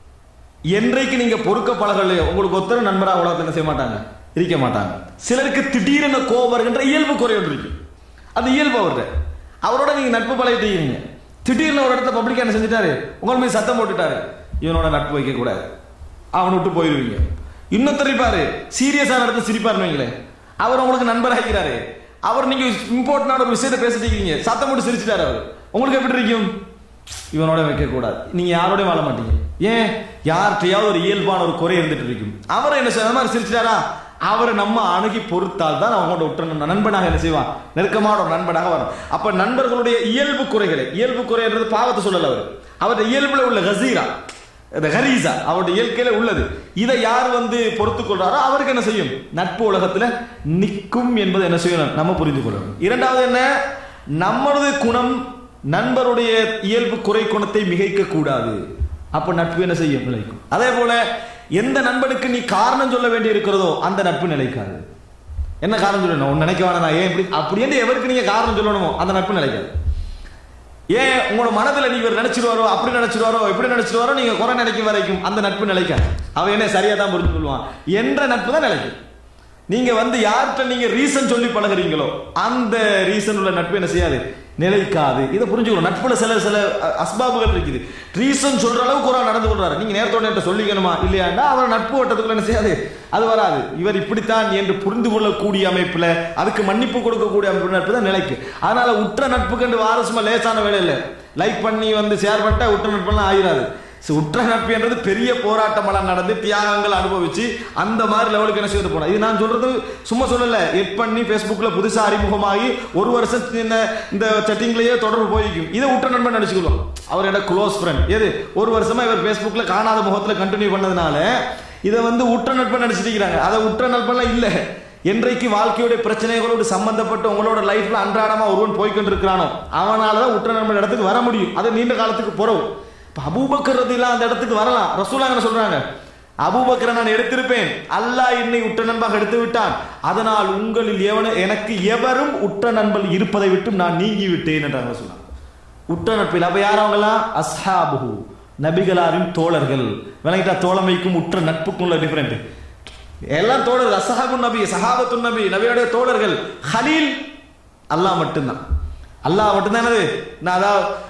என்றைக்கு நீங்க பொறுக்க பழகலையோ உங்களுக்கு ஒருத்தர் நண்பரா உலகத்துல என்ன செய்ய மாட்டாங்க இருக்க மாட்டாங்க சிலருக்கு திடீரென கோபம் வருகின்ற இயல்பு குறை ஒன்று இருக்கு அது இயல்பு அவர்கிட்ட அவரோட நீங்க நட்பு பழகிட்டீங்க திடீர்னு ஒரு இடத்துல பப்ளிக் என்ன செஞ்சுட்டாரு உங்கள் மீது சத்தம் போட்டுட்டாரு இவனோட நட்பு வைக்க கூடாது அவனை விட்டு போயிருவீங்க இன்னொருத்தர் இருப்பாரு சீரியஸான இடத்துல சிரிப்பாருன்னு வைங்களேன் அவர் உங்களுக்கு நண்பர் ஆகிறாரு அவர் நீங்க இம்பார்ட்டன்டான ஒரு விஷயத்தை பேசிட்டு இருக்கீங்க சத்தம் போட்டு சிரிச்சிட்டாரு அவர் உங்களுக்கு எப்படி இருக்கும் இவனோட வைக்க கூடாது நீங்க யாரோடய வாழ மாட்டீங்க ஏன் யார்கிட்டயாவது ஒரு இயல்பான ஒரு குறை இருந்துட்டு இருக்கும் அவரை என்ன செய்ய மாதிரி சிரிச்சிட்டாரா அவரை நம்ம அணுகி பொறுத்தால் தான் அவங்களோட உற்ற நண்பனாக என்ன செய்வான் நெருக்கமான ஒரு நண்பனாக வரும் அப்ப நண்பர்களுடைய இயல்பு குறைகளை இயல்பு குறைன்றது பாவத்தை சொல்லல அவர் அவருடைய இயல்புல உள்ள கசீரா இந்த ஹரீசா அவருடைய இயற்கையில உள்ளது இதை யார் வந்து பொறுத்து கொள்றாரோ அவருக்கு என்ன செய்யும் நட்பு உலகத்துல நிற்கும் என்பது என்ன செய்யணும் நம்ம புரிந்து கொள்ளணும் இரண்டாவது என்ன நம்மளது குணம் நண்பருடைய இயல்பு குறை குணத்தை மிகைக்க கூடாது அப்ப நட்பு என்ன செய்யும் நிலைக்கும் அதே போல எந்த நண்பனுக்கு நீ காரணம் சொல்ல வேண்டி இருக்கிறதோ அந்த நட்பு நிலைக்காது என்ன காரணம் சொல்லணும் உன் நினைக்க வேணாம் நான் ஏன் இப்படி அப்படின்னு எவருக்கு நீங்க காரணம் சொல்லணுமோ அந்த நட்பு நிலைக்காது ஏன் உங்களோட மனதுல நீங்க இவர் நினைச்சிருவாரோ அப்படி நினைச்சிருவாரோ இப்படி நினைச்சிருவாரோ நீங்க குறை நினைக்கும் வரைக்கும் அந்த நட்பு நிலைக்காது அவன் என்ன சரியா தான் புரிஞ்சு கொள்வான் என்ற நட்பு தான் நிலைக்கும் நீங்க வந்து யார்கிட்ட நீங்க ரீசன் சொல்லி பழகுறீங்களோ அந்த ரீசன் உள்ள நட்பு என்ன செய்யாது நிலைக்காது இதை புரிஞ்சுக்கணும் நட்புல சில சில அ- அஸ்பாபுகள் இருக்குது ரீசன் சொல்ற அளவுக்கு ஒரு ஆள் நடந்து கொள்றாரு நீங்க நேரத்தோட நேரத்தை சொல்லிக்கணுமா இல்லையாண்டா அவர் நட்பு வட்டத்துக்குள்ள என்ன செய்யாது அது வராது இவர் இப்படித்தான் என்று புரிந்து கொள்ளக்கூடிய அமைப்புல அதுக்கு மன்னிப்பு கொடுக்கக்கூடிய அமைப்பு நட்பு தான் நிலைக்கு அதனால உற்ற நட்புக்கு என்று வாரசுமா லேசான வேலை இல்லை லைக் பண்ணி வந்து ஷேர் பண்ணிட்டா உற்ற நட்பெல்லாம் ஆகிராது So, உற்ற நட்பு என்றது பெரிய போராட்டமெல்லாம் நடந்து தியாகங்கள் அனுபவிச்சு அந்த மாதிரி லெவலுக்கு என்ன செய்து போனா இது நான் சொல்றது சும்மா சொல்லல எட் பண்ணி Facebookல புதுசா அறிமுகமாகி ஒரு வருஷம் இந்த இந்த செட்டிங்லயே தொடர்பு போயிருக்கும் இதை உற்ற நண்பன் நினைச்சுக்கலாம் அவர் என்ன க்ளோஸ் ஃப்ரெண்ட் எது ஒரு வருஷமா இவர் Facebookல காணாத முகத்துல கண்டினியூ பண்ணதுனால இதை வந்து உற்ற நட்பன் நினைச்சிட்டு இருக்கிறாங்க அதை உற்ற நட்பெல்லாம் இல்ல என்றைக்கு வாழ்க்கையுடைய பிரச்சனைகளோடு சம்பந்தப்பட்டு உங்களோட லைஃப்ல அன்றாடமா ஒருவன் போய்க்கொண்டிருக்கிறானோ அவனாலதான் உற்ற நண்பன் இடத்துக்கு வர முடியும் அது நீண்ட காலத்துக்கு புறவு இப்ப அபூபக்கர் ரதியல்லாஹு அந்த இடத்துக்கு வரலாம் ரசூலா என்ன சொல்றாங்க அபூபக்கரை நான் எடுத்திருப்பேன் அல்லாஹ் என்னை உற்ற நண்பாக எடுத்து விட்டான் அதனால் உங்களில் எவன எனக்கு எவரும் உற்ற நண்பன் இருப்பதை விட்டு நான் நீங்கி விட்டேன் என்றாங்க சொன்னாங்க உற்ற நட்பில் அப்ப யார் அவங்களாம் அஸ்ஹாபுஹு நபிகளாரின் தோழர்கள் விளங்கிட்டா தோழமைக்கும் உற்ற நட்புக்கும் உள்ள டிஃபரெண்ட் எல்லாம் தோழர்கள் அசஹாபு நபி சஹாபத்து நபி நபியோடைய தோழர்கள் ஹலீல் அல்லாஹ் மட்டும்தான் அல்லாஹ் மட்டும்தான் என்னது நான் அதாவது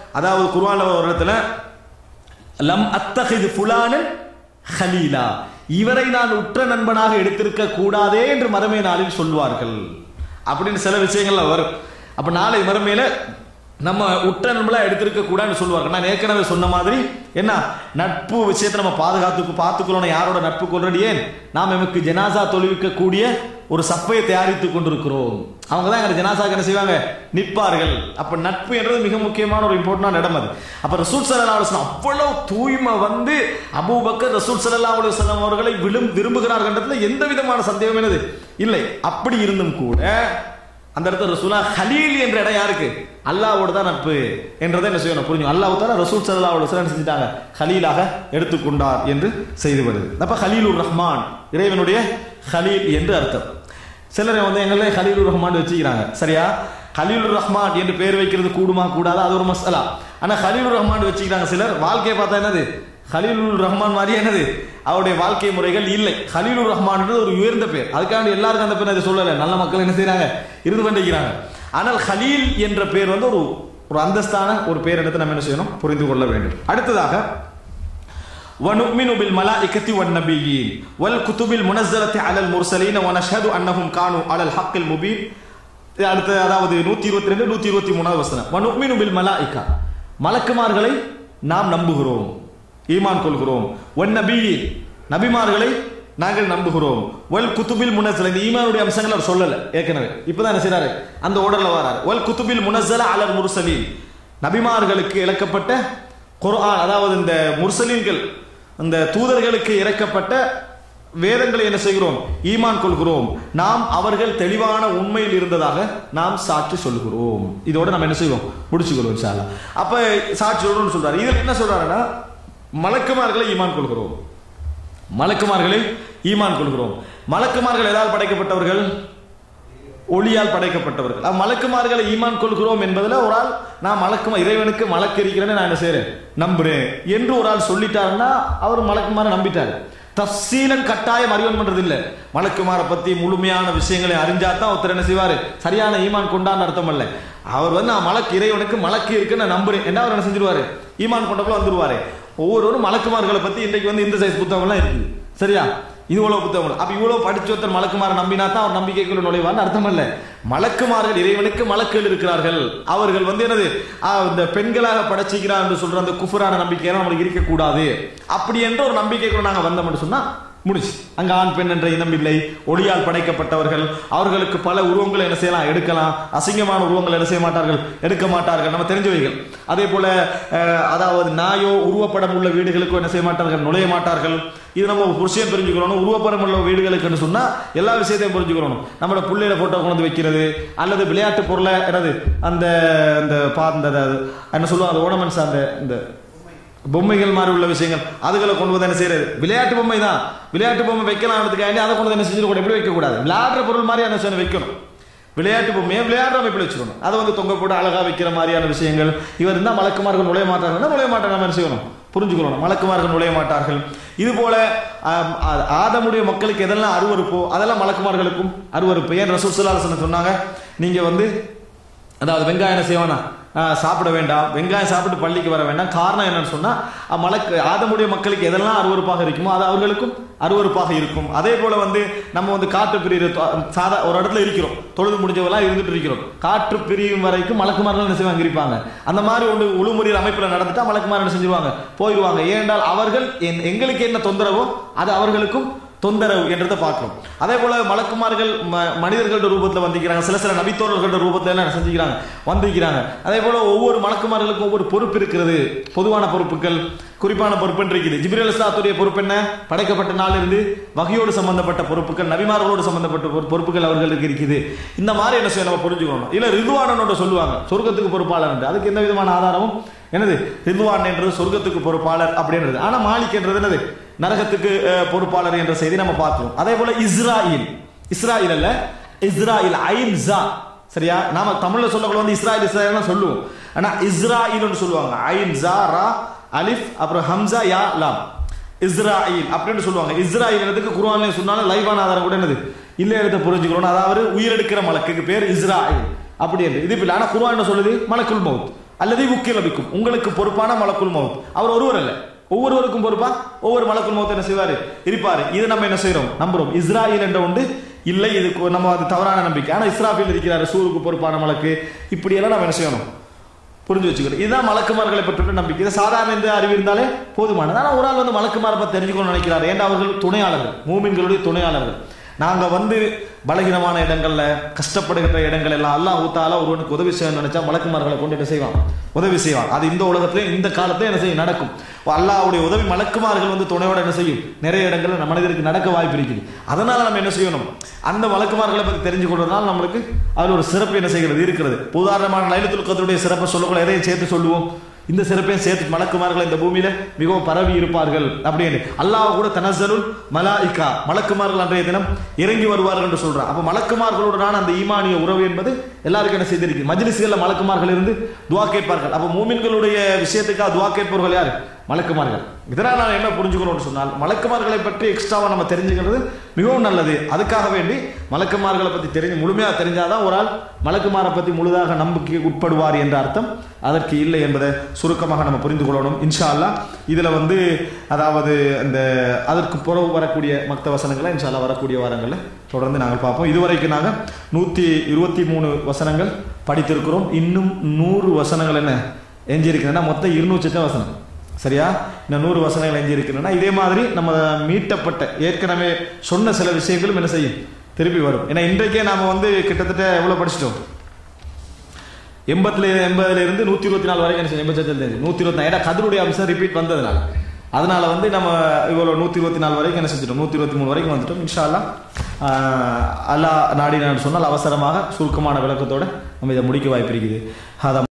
அதாவது குர்ஆன்ல ஒரு இடத்துல லம் அத்தஹிது ஃபுலானன் ஹலீலா இவரை நான் உற்ற நண்பனாக எடுத்திருக்க கூடாதே என்று மறுமை நாளில் சொல்வார்கள் அப்படின்னு சில விஷயங்கள்ல வரும் அப்ப நாளை மறுமையில நம்ம உற்ற நண்பலா எடுத்திருக்க கூடாதுன்னு சொல்லுவாங்க நான் ஏற்கனவே சொன்ன மாதிரி என்ன நட்பு விஷயத்தை நம்ம பாதுகாத்து பார்த்துக்கொள்ளணும் யாரோட நட்பு கொள்றது ஏன் நாம் எமக்கு ஜனாசா தொழுவிக்க கூடிய ஒரு சப்பையை தயாரித்துக் கொண்டிருக்கிறோம் அவங்க தான் எங்க ஜனாசாக்கு என்ன செய்வாங்க நிற்பார்கள் அப்ப நட்பு என்றது மிக முக்கியமான ஒரு இம்பார்ட்டன்டான இடம் அது அப்ப ரசூல் சல்லா அலுவலம் அவ்வளவு தூய்மை வந்து அபூபக்கர் ரசூல் சல்லா அலுவலம் அவர்களை விழும் விரும்புகிறார்கள் எந்த விதமான சந்தேகம் என்னது இல்லை அப்படி இருந்தும் கூட அந்த இடத்துல ரசூலா ஹலீல் என்ற இடம் யாருக்கு அல்லாவோட தான் நட்பு என்றதை என்ன செய்யணும் புரிஞ்சு அல்லாஹ் தான ரசூல் சல்லா அலுவலம் என்ன செஞ்சிட்டாங்க ஹலீலாக எடுத்துக்கொண்டார் என்று செய்து வருது அப்ப ஹலீலுர் ரஹ்மான் இறைவனுடைய ஹலீல் என்று அர்த்தம் சிலரை வந்து எங்களே ஹலீலுர் ரஹ்மான் வச்சுக்கிறாங்க சரியா ஹலீலுர் ரஹ்மான் என்று பேர் வைக்கிறது கூடுமா கூடாதா அது ஒரு மசாலா ஆனா ஹலீலுர் ரஹ்மான் வச்சுக்கிறாங்க சிலர் வாழ்க்கையை பார்த்தா என்னது ஹலீலுர் ரஹ்மான் மாதிரி என்னது அவருடைய வாழ்க்கை முறைகள் இல்லை ஹலீலுர் ரஹ்மான் ஒரு உயர்ந்த பேர் அதுக்காண்டி எல்லாருக்கும் அந்த பேர் அதை சொல்லலை நல்ல மக்கள் என்ன செய்யறாங்க இருந்து கொண்டிருக்கிறாங்க ஆனால் ஹலீல் என்ற பேர் வந்து ஒரு ஒரு அந்தஸ்தான ஒரு பேர் எடுத்து நம்ம என்ன செய்யணும் புரிந்து கொள்ள வேண்டும் அடுத்ததாக ونؤمن بالملائكة والنبيين والكتب المنزلة على المرسلين ونشهد أنهم كانوا على الحق المبين அடுத்த அதாவது நூத்தி இருபத்தி ரெண்டு நூத்தி இருபத்தி மூணாவது வசனம் வனுக்மினு பில் மலாயிகா மலக்குமார்களை நாம் நம்புகிறோம் ஈமான் கொள்கிறோம் ஒன் நபி நபிமார்களை நாங்கள் நம்புகிறோம் வல் குத்துபில் முனஸ்ஸல இந்த ஈமானுடைய அம்சங்கள் அவர் சொல்லல ஏற்கனவே இப்பதான் என்ன செய்றாரு அந்த ஓர்டர்ல வராரு வல் குத்துபில் முனஸ்ஸல அலல் முர்சலீன் நபிமார்களுக்கு இழக்கப்பட்ட குர்ஆன் அதாவது இந்த முர்சலீன்கள் இந்த தூதர்களுக்கு இறக்கப்பட்ட வேதங்களை என்ன செய்கிறோம் ஈமான் கொள்கிறோம் நாம் அவர்கள் தெளிவான உண்மையில் இருந்ததாக நாம் சாட்சி சொல்கிறோம் இதோட நம்ம என்ன செய்வோம் முடிச்சுக்கிறோம் இன்ஷா அல்லாஹ். அப்ப சாட்சி சொல்றோம்னு சொல்றாரு இதுல என்ன சொல்றாருன்னா மலக்குமார்களை ஈமான் கொள்கிறோம் மலக்குமார்களை ஈமான் கொள்கிறோம் மலக்குமார்கள் எதால் படைக்கப்பட்டவர்கள் ஒளியால் படைக்கப்பட்டவர்கள் அப்ப மலக்குமார்களை ஈமான் கொள்கிறோம் என்பதுல ஒரு ஆள் நான் மலக்குமா இறைவனுக்கு மலக்கு இருக்கிறேன்னு நான் என்ன செய்யறேன் நம்புறேன் என்று ஒரு ஆள் சொல்லிட்டாருன்னா அவர் மலக்குமார நம்பிட்டாரு தஃசீலன் கட்டாயம் அறிவன் பண்றது இல்ல மலக்குமார பத்தி முழுமையான விஷயங்களை அறிஞ்சாதான் ஒருத்தர் என்ன செய்வாரு சரியான ஈமான் கொண்டான்னு அர்த்தம் அல்ல அவர் வந்து நான் மலக்கு இறைவனுக்கு மலக்கு இருக்குன்னு நான் நம்புறேன் என்ன அவர் என்ன செஞ்சிருவாரு ஈமான் கொண்டக்குள்ள வந்துருவாரு ஒவ்வொருவரும் மலக்குமார்களை பத்தி இன்றைக்கு வந்து இந்த சைஸ் புத்தகம்லாம் இருக்குது சரியா இவ்வளவு புத்தகங்கள் அப்ப இவ்வளவு படிச்ச ஒருத்தர் மலக்குமார நம்பினா தான் அவர் நம்பிக்கைக்குள்ள நுழைவார்னு அர்த்தம் அல்ல மலக்குமார்கள் இறைவனுக்கு மலக்குகள் இருக்கிறார்கள் அவர்கள் வந்து என்னது ஆ, இந்த பெண்களாக படைச்சிக்கிறார் என்று சொல்ற அந்த குஃபரான நம்பிக்கையெல்லாம் நம்மளுக்கு இருக்கக்கூடாது அப்படி என்ற ஒரு நம்பிக்கைக்குள்ள நாங்க வந்தோம்னு சொன்னா முடிச்சு அங்க ஆண் பெண் என்ற இனம் இல்லை ஒளியால் படைக்கப்பட்டவர்கள் அவர்களுக்கு பல உருவங்களை என்ன செய்யலாம் எடுக்கலாம் அசிங்கமான உருவங்களை என்ன செய்ய மாட்டார்கள் எடுக்க மாட்டார்கள் நம்ம தெரிஞ்சவைகள் அதே போல அஹ், அதாவது நாயோ உருவப்படம் உள்ள வீடுகளுக்கும் என்ன செய்ய மாட்டார்கள் நுழைய மாட்டார்கள் இது நம்ம ஒரு விஷயம் தெரிஞ்சுக்கிறோம் உருவப்படம் உள்ள வீடுகளுக்குன்னு சொன்னா எல்லா விஷயத்தையும் புரிஞ்சுக்கிறோம் நம்மளோட பிள்ளையில போட்டோ கொண்டு வந்து வைக்கிறது அல்லது விளையாட்டு பொருளை என்னது அந்த அந்த பா அந்த அந்த- என்ன சொல்லுவாங்க அந்த ஓனமெண்ட்ஸ் அந்த இந்த பொம்மைகள் மாதிரி உள்ள விஷயங்கள் அதுகளை கொண்டு வந்து என்ன செய்யறது விளையாட்டு பொம்மை தான் விளையாட்டு பொம்மை வைக்கலாம்ன்றதுக்காண்டி அதை கொண்டு வந்து என்ன செஞ்சிடக்கூடாது எப்படி வைக்கக்கூடாது விளையாடுற பொருள் மாதிரி என்ன செய்யணும் வைக்கணும் விளையாட்டு பொம்மையை விளையாடுற அமைப்பில் வச்சுக்கணும் அதை வந்து தொங்க போட்டு அழகா வைக்கிற மாதிரியான விஷயங்கள் இவர் இருந்தால் மலக்குமார்கள் நுழைய மாட்டாங்கன்னா நுழைய மாட்டாங்க நம்ம என்ன செய்யணும் புரிஞ்சுக்கணும் மலக்குமார்கள் நுழைய மாட்டார்கள் இது போல ஆம், ஆ- ஆதமுடைய மக்களுக்கு எதெல்லாம் அருவருப்போ அதெல்லாம் மலக்குமார்களுக்கும் அருவருப்பு ஏன் ரசூல் ஸல்லல்லாஹு அலைஹி வஸல்லம் சொன்னாங்க நீங்க வந்து அதாவது வெங்காயம் என்ன செய்வானா ஆஹ் சாப்பிட வேண்டாம் வெங்காயம் சாப்பிட்டு பள்ளிக்கு வர வேண்டாம் காரணம் என்னன்னு சொன்னா அஹ் மலக்கு ஆதமுடைய மக்களுக்கு எதெல்லாம் அருவருப்பாக இருக்குமோ அது அவர்களுக்கும் அருவருப்பாக இருக்கும் அதே போல வந்து நம்ம வந்து காற்று பிரிவு சாதா ஒரு இடத்துல இருக்கிறோம் தொழுது முடிஞ்சவெல்லாம் இருந்துட்டு இருக்கிறோம் காற்று பிரியும் வரைக்கும் மலக்குமார்கள் என்ன செய்வாங்க இருப்பாங்க அந்த மாதிரி ஒன்று உளுமுறையில் அமைப்பில் நடந்துட்டா மலக்குமார் என்ன செஞ்சிருவாங்க போயிடுவாங்க ஏனென்றால் அவர்கள் என்- எங்களுக்கு என்ன தொந்தரவோ அது அவர்களுக்கும் தொந்தரவு என்றதை பார்க்கிறோம் அதே போல மலக்குமார்கள் ம- மனிதர்களோட ரூபத்தில் வந்திருக்கிறாங்க சில சில நபித்தோர்களோட ரூபத்தில் எல்லாம் செஞ்சுக்கிறாங்க வந்திருக்கிறாங்க அதே போல ஒவ்வொரு மலக்குமார்களுக்கும் ஒவ்வொரு பொறுப்பு இருக்கிறது பொதுவான பொறுப்புகள் குறிப்பான பொறுப்புன்னு இருக்குது ஜிப்ரேல் இஸ்லாத்துடைய பொறுப்பு என்ன படைக்கப்பட்ட நாளிலிருந்து வகையோடு சம்பந்தப்பட்ட பொறுப்புகள் நபிமார்களோடு சம்பந்தப்பட்ட பொறு- பொறுப்புகள் அவர்களுக்கு இருக்குது இந்த மாதிரி என்ன செய்ய நம்ம புரிஞ்சுக்கணும் இல்ல ரிதுவானனோட சொல்லுவாங்க சொர்க்கத்துக்கு பொறுப்பாளர் என்று. அதுக்கு எந்த விதமான ஆதாரமும் என்னது ரிதுவான் என்றது சொர்க்கத்துக்கு பொறுப்பாளர் அப்படின்றது ஆனா மாலிக் என்றது என்னது நரகத்துக்கு அஹ், பொறுப்பாளர் என்ற செய்தி நம்ம பார்த்தோம் அதே போல இஸ்ராயில் இஸ்ராயில் அல்ல இஸ்ராயில் ஐன் ஜா சரியா நாம தமிழ்ல சொல்லக்குள்ள வந்து இஸ்ராயில் இஸ்ராயில் சொல்லுவோம் ஆனா இஸ்ராயில்னு சொல்லுவாங்க ஐன் ஜா ரா அலிஃப் அப்புறம் ஹம்சா யா லாம் இஸ்ராயில் அப்படின்னு சொல்லுவாங்க இஸ்ராயில் இடத்துக்கு குர்ஆன்ல சொன்னாலும் லைவான ஆதாரம் கூட என்னது இல்ல இடத்தை புரிஞ்சுக்கிறோம் அதாவது உயிரெடுக்கிற மலக்குக்கு பேர் இஸ்ராயில் அப்படி என்று இது இல்லை ஆனா குர்ஆன் என்ன சொல்லுது மலக்குல் மவுத் அல்லது உக்கிலபிக்கும் உங்களுக்கு பொறுப்பான மலக்குள் மௌத் அவர் ஒருவர் அல்ல ஒவ்வொருவருக்கும் பொறுப்பா ஒவ்வொரு மலக்குள் மௌத் என்ன செய்வாரு இருப்பாரு இது நம்ம என்ன செய்றோம் நம்புறோம் இஸ்ராயல் என்ற உண்டு இல்லை இதுக்கு நம்ம அது தவறான நம்பிக்கை ஆனா இஸ்ராஃபில் இருக்கிறாரு சூருக்கு பொறுப்பான மலக்கு இப்படியெல்லாம் நம்ம என்ன செய்யணும் புரிஞ்சு வச்சுக்கணும் இதுதான் மலக்குமார்களை பற்றிய நம்பிக்கை இது சாதாரண இந்த அறிவு இருந்தாலே போதுமானது ஆனால் ஒரு ஆள் வந்து மலக்குமாரை பற்றி தெரிஞ்சுக்கணும்னு நினைக்கிறார் ஏன்னா அவர்கள் துணையாளர்கள் மூமின்களுடைய துணையாளர்கள் நாங்க வந்து பலகீனமான இடங்கள்ல கஷ்டப்படுகின்ற இடங்கள் எல்லாம் அல்லாஹ் ஊத்தால ஒருவனுக்கு உதவி செய்யணும்னு நினைச்சா மலக்குமார்களை கொண்டு என்ன செய்வான் உதவி செய்வான் அது இந்த உலகத்திலே இந்த காலத்திலே என்ன செய்யும் நடக்கும் அல்லாஹ்வுடைய உதவி மலக்குமார்கள் வந்து துணையோட என்ன செய்யும் நிறைய இடங்கள்ல நம்ம மனிதருக்கு நடக்க வாய்ப்பு இருக்குது அதனால நம்ம என்ன செய்யணும் அந்த மலக்குமார்களை பத்தி தெரிஞ்சு கொள்வதனால நம்மளுக்கு அதுல ஒரு சிறப்பு என்ன செய்கிறது இருக்கிறது உதாரணமான லைலத்துல் கதருடைய சிறப்பை சொல்லக்கூட எதையும் சேர்த்து சொல்லுவோம் இந்த சிறப்பையும் சேர்த்து மலக்குமார்கள் இந்த பூமியில மிகவும் பரவி இருப்பார்கள் அப்படின்னு அல்லாஹ் கூட தனசருல் மலாயிகா மலக்குமார்கள் அன்றைய தினம் இறங்கி வருவார்கள் என்று சொல்றான் அப்ப மலக்குமார்களுடனான அந்த ஈமானிய உறவு என்பது எல்லாருக்கும் என்ன செய்திருக்கு மஜ்லிஸ்கள்ல மலக்குமார்கள் இருந்து துவா கேட்பார்கள் அப்ப மூமின்களுடைய விஷயத்துக்காக துவா கேட்பவர்கள் யாரு மலக்குமார்கள் இதனால் நான் என்ன புரிஞ்சுக்கணும்னு சொன்னால் மலக்குமார்களை பற்றி எக்ஸ்ட்ராவா நம்ம தெரிஞ்சுக்கிறது மிகவும் நல்லது அதுக்காக வேண்டி மலக்குமார்களை பத்தி தெரிஞ்சு முழுமையாக தெரிஞ்சாதான் ஒரு ஆள் மலக்குமாரை பத்தி முழுதாக நம்பிக்கைக்கு உட்படுவார் என்ற அர்த்தம் அதற்கு இல்லை என்பதை சுருக்கமாக நம்ம புரிந்து கொள்ளணும் இன்ஷா அல்லாஹ் இதுல வந்து அதாவது அந்த அதற்கு புறவு வரக்கூடிய மக்த வசனங்களை இன்ஷா அல்லாஹ் வரக்கூடிய வாரங்களில் தொடர்ந்து நாங்கள் பார்ப்போம் இதுவரைக்கும் நாங்கள் நூற்றி இருபத்தி மூணு வசனங்கள் படித்திருக்கிறோம் இன்னும் நூறு வசனங்கள் என்ன எஞ்சிருக்கிறதுனா மொத்தம் இருநூற்றி வசனம் சரியா இந்த நூறு வசனங்கள் எஞ்சி இருக்குன்னா இதே மாதிரி நம்ம மீட்டப்பட்ட ஏற்கனவே சொன்ன சில விஷயங்களும் என்ன செய்யும் திருப்பி வரும் ஏன்னா இன்றைக்கே நாம வந்து கிட்டத்தட்ட எவ்வளவு படிச்சிட்டோம் எண்பத்துல எண்பதுல இருந்து நூத்தி இருபத்தி நாலு வரைக்கும் என்ன செய்யும் எண்பத்தி நூத்தி இருபத்தி நாலு ஏன்னா கதருடைய அம்சம் ரிப்பீட் வந்ததுனால அதனால வந்து நம்ம இவ்வளவு நூத்தி இருபத்தி நாலு வரைக்கும் என்ன செஞ்சிட்டோம் நூத்தி இருபத்தி மூணு வரைக்கும் வந்துட்டோம் இன்ஷா அல்லாஹ் ஆஹ் அல்லாஹ் நாடி நான் சொன்னால் அவசரமாக சுருக்கமான விளக்கத்தோட நம்ம இதை முடிக்க வாய்ப்பு இருக்குது அதான்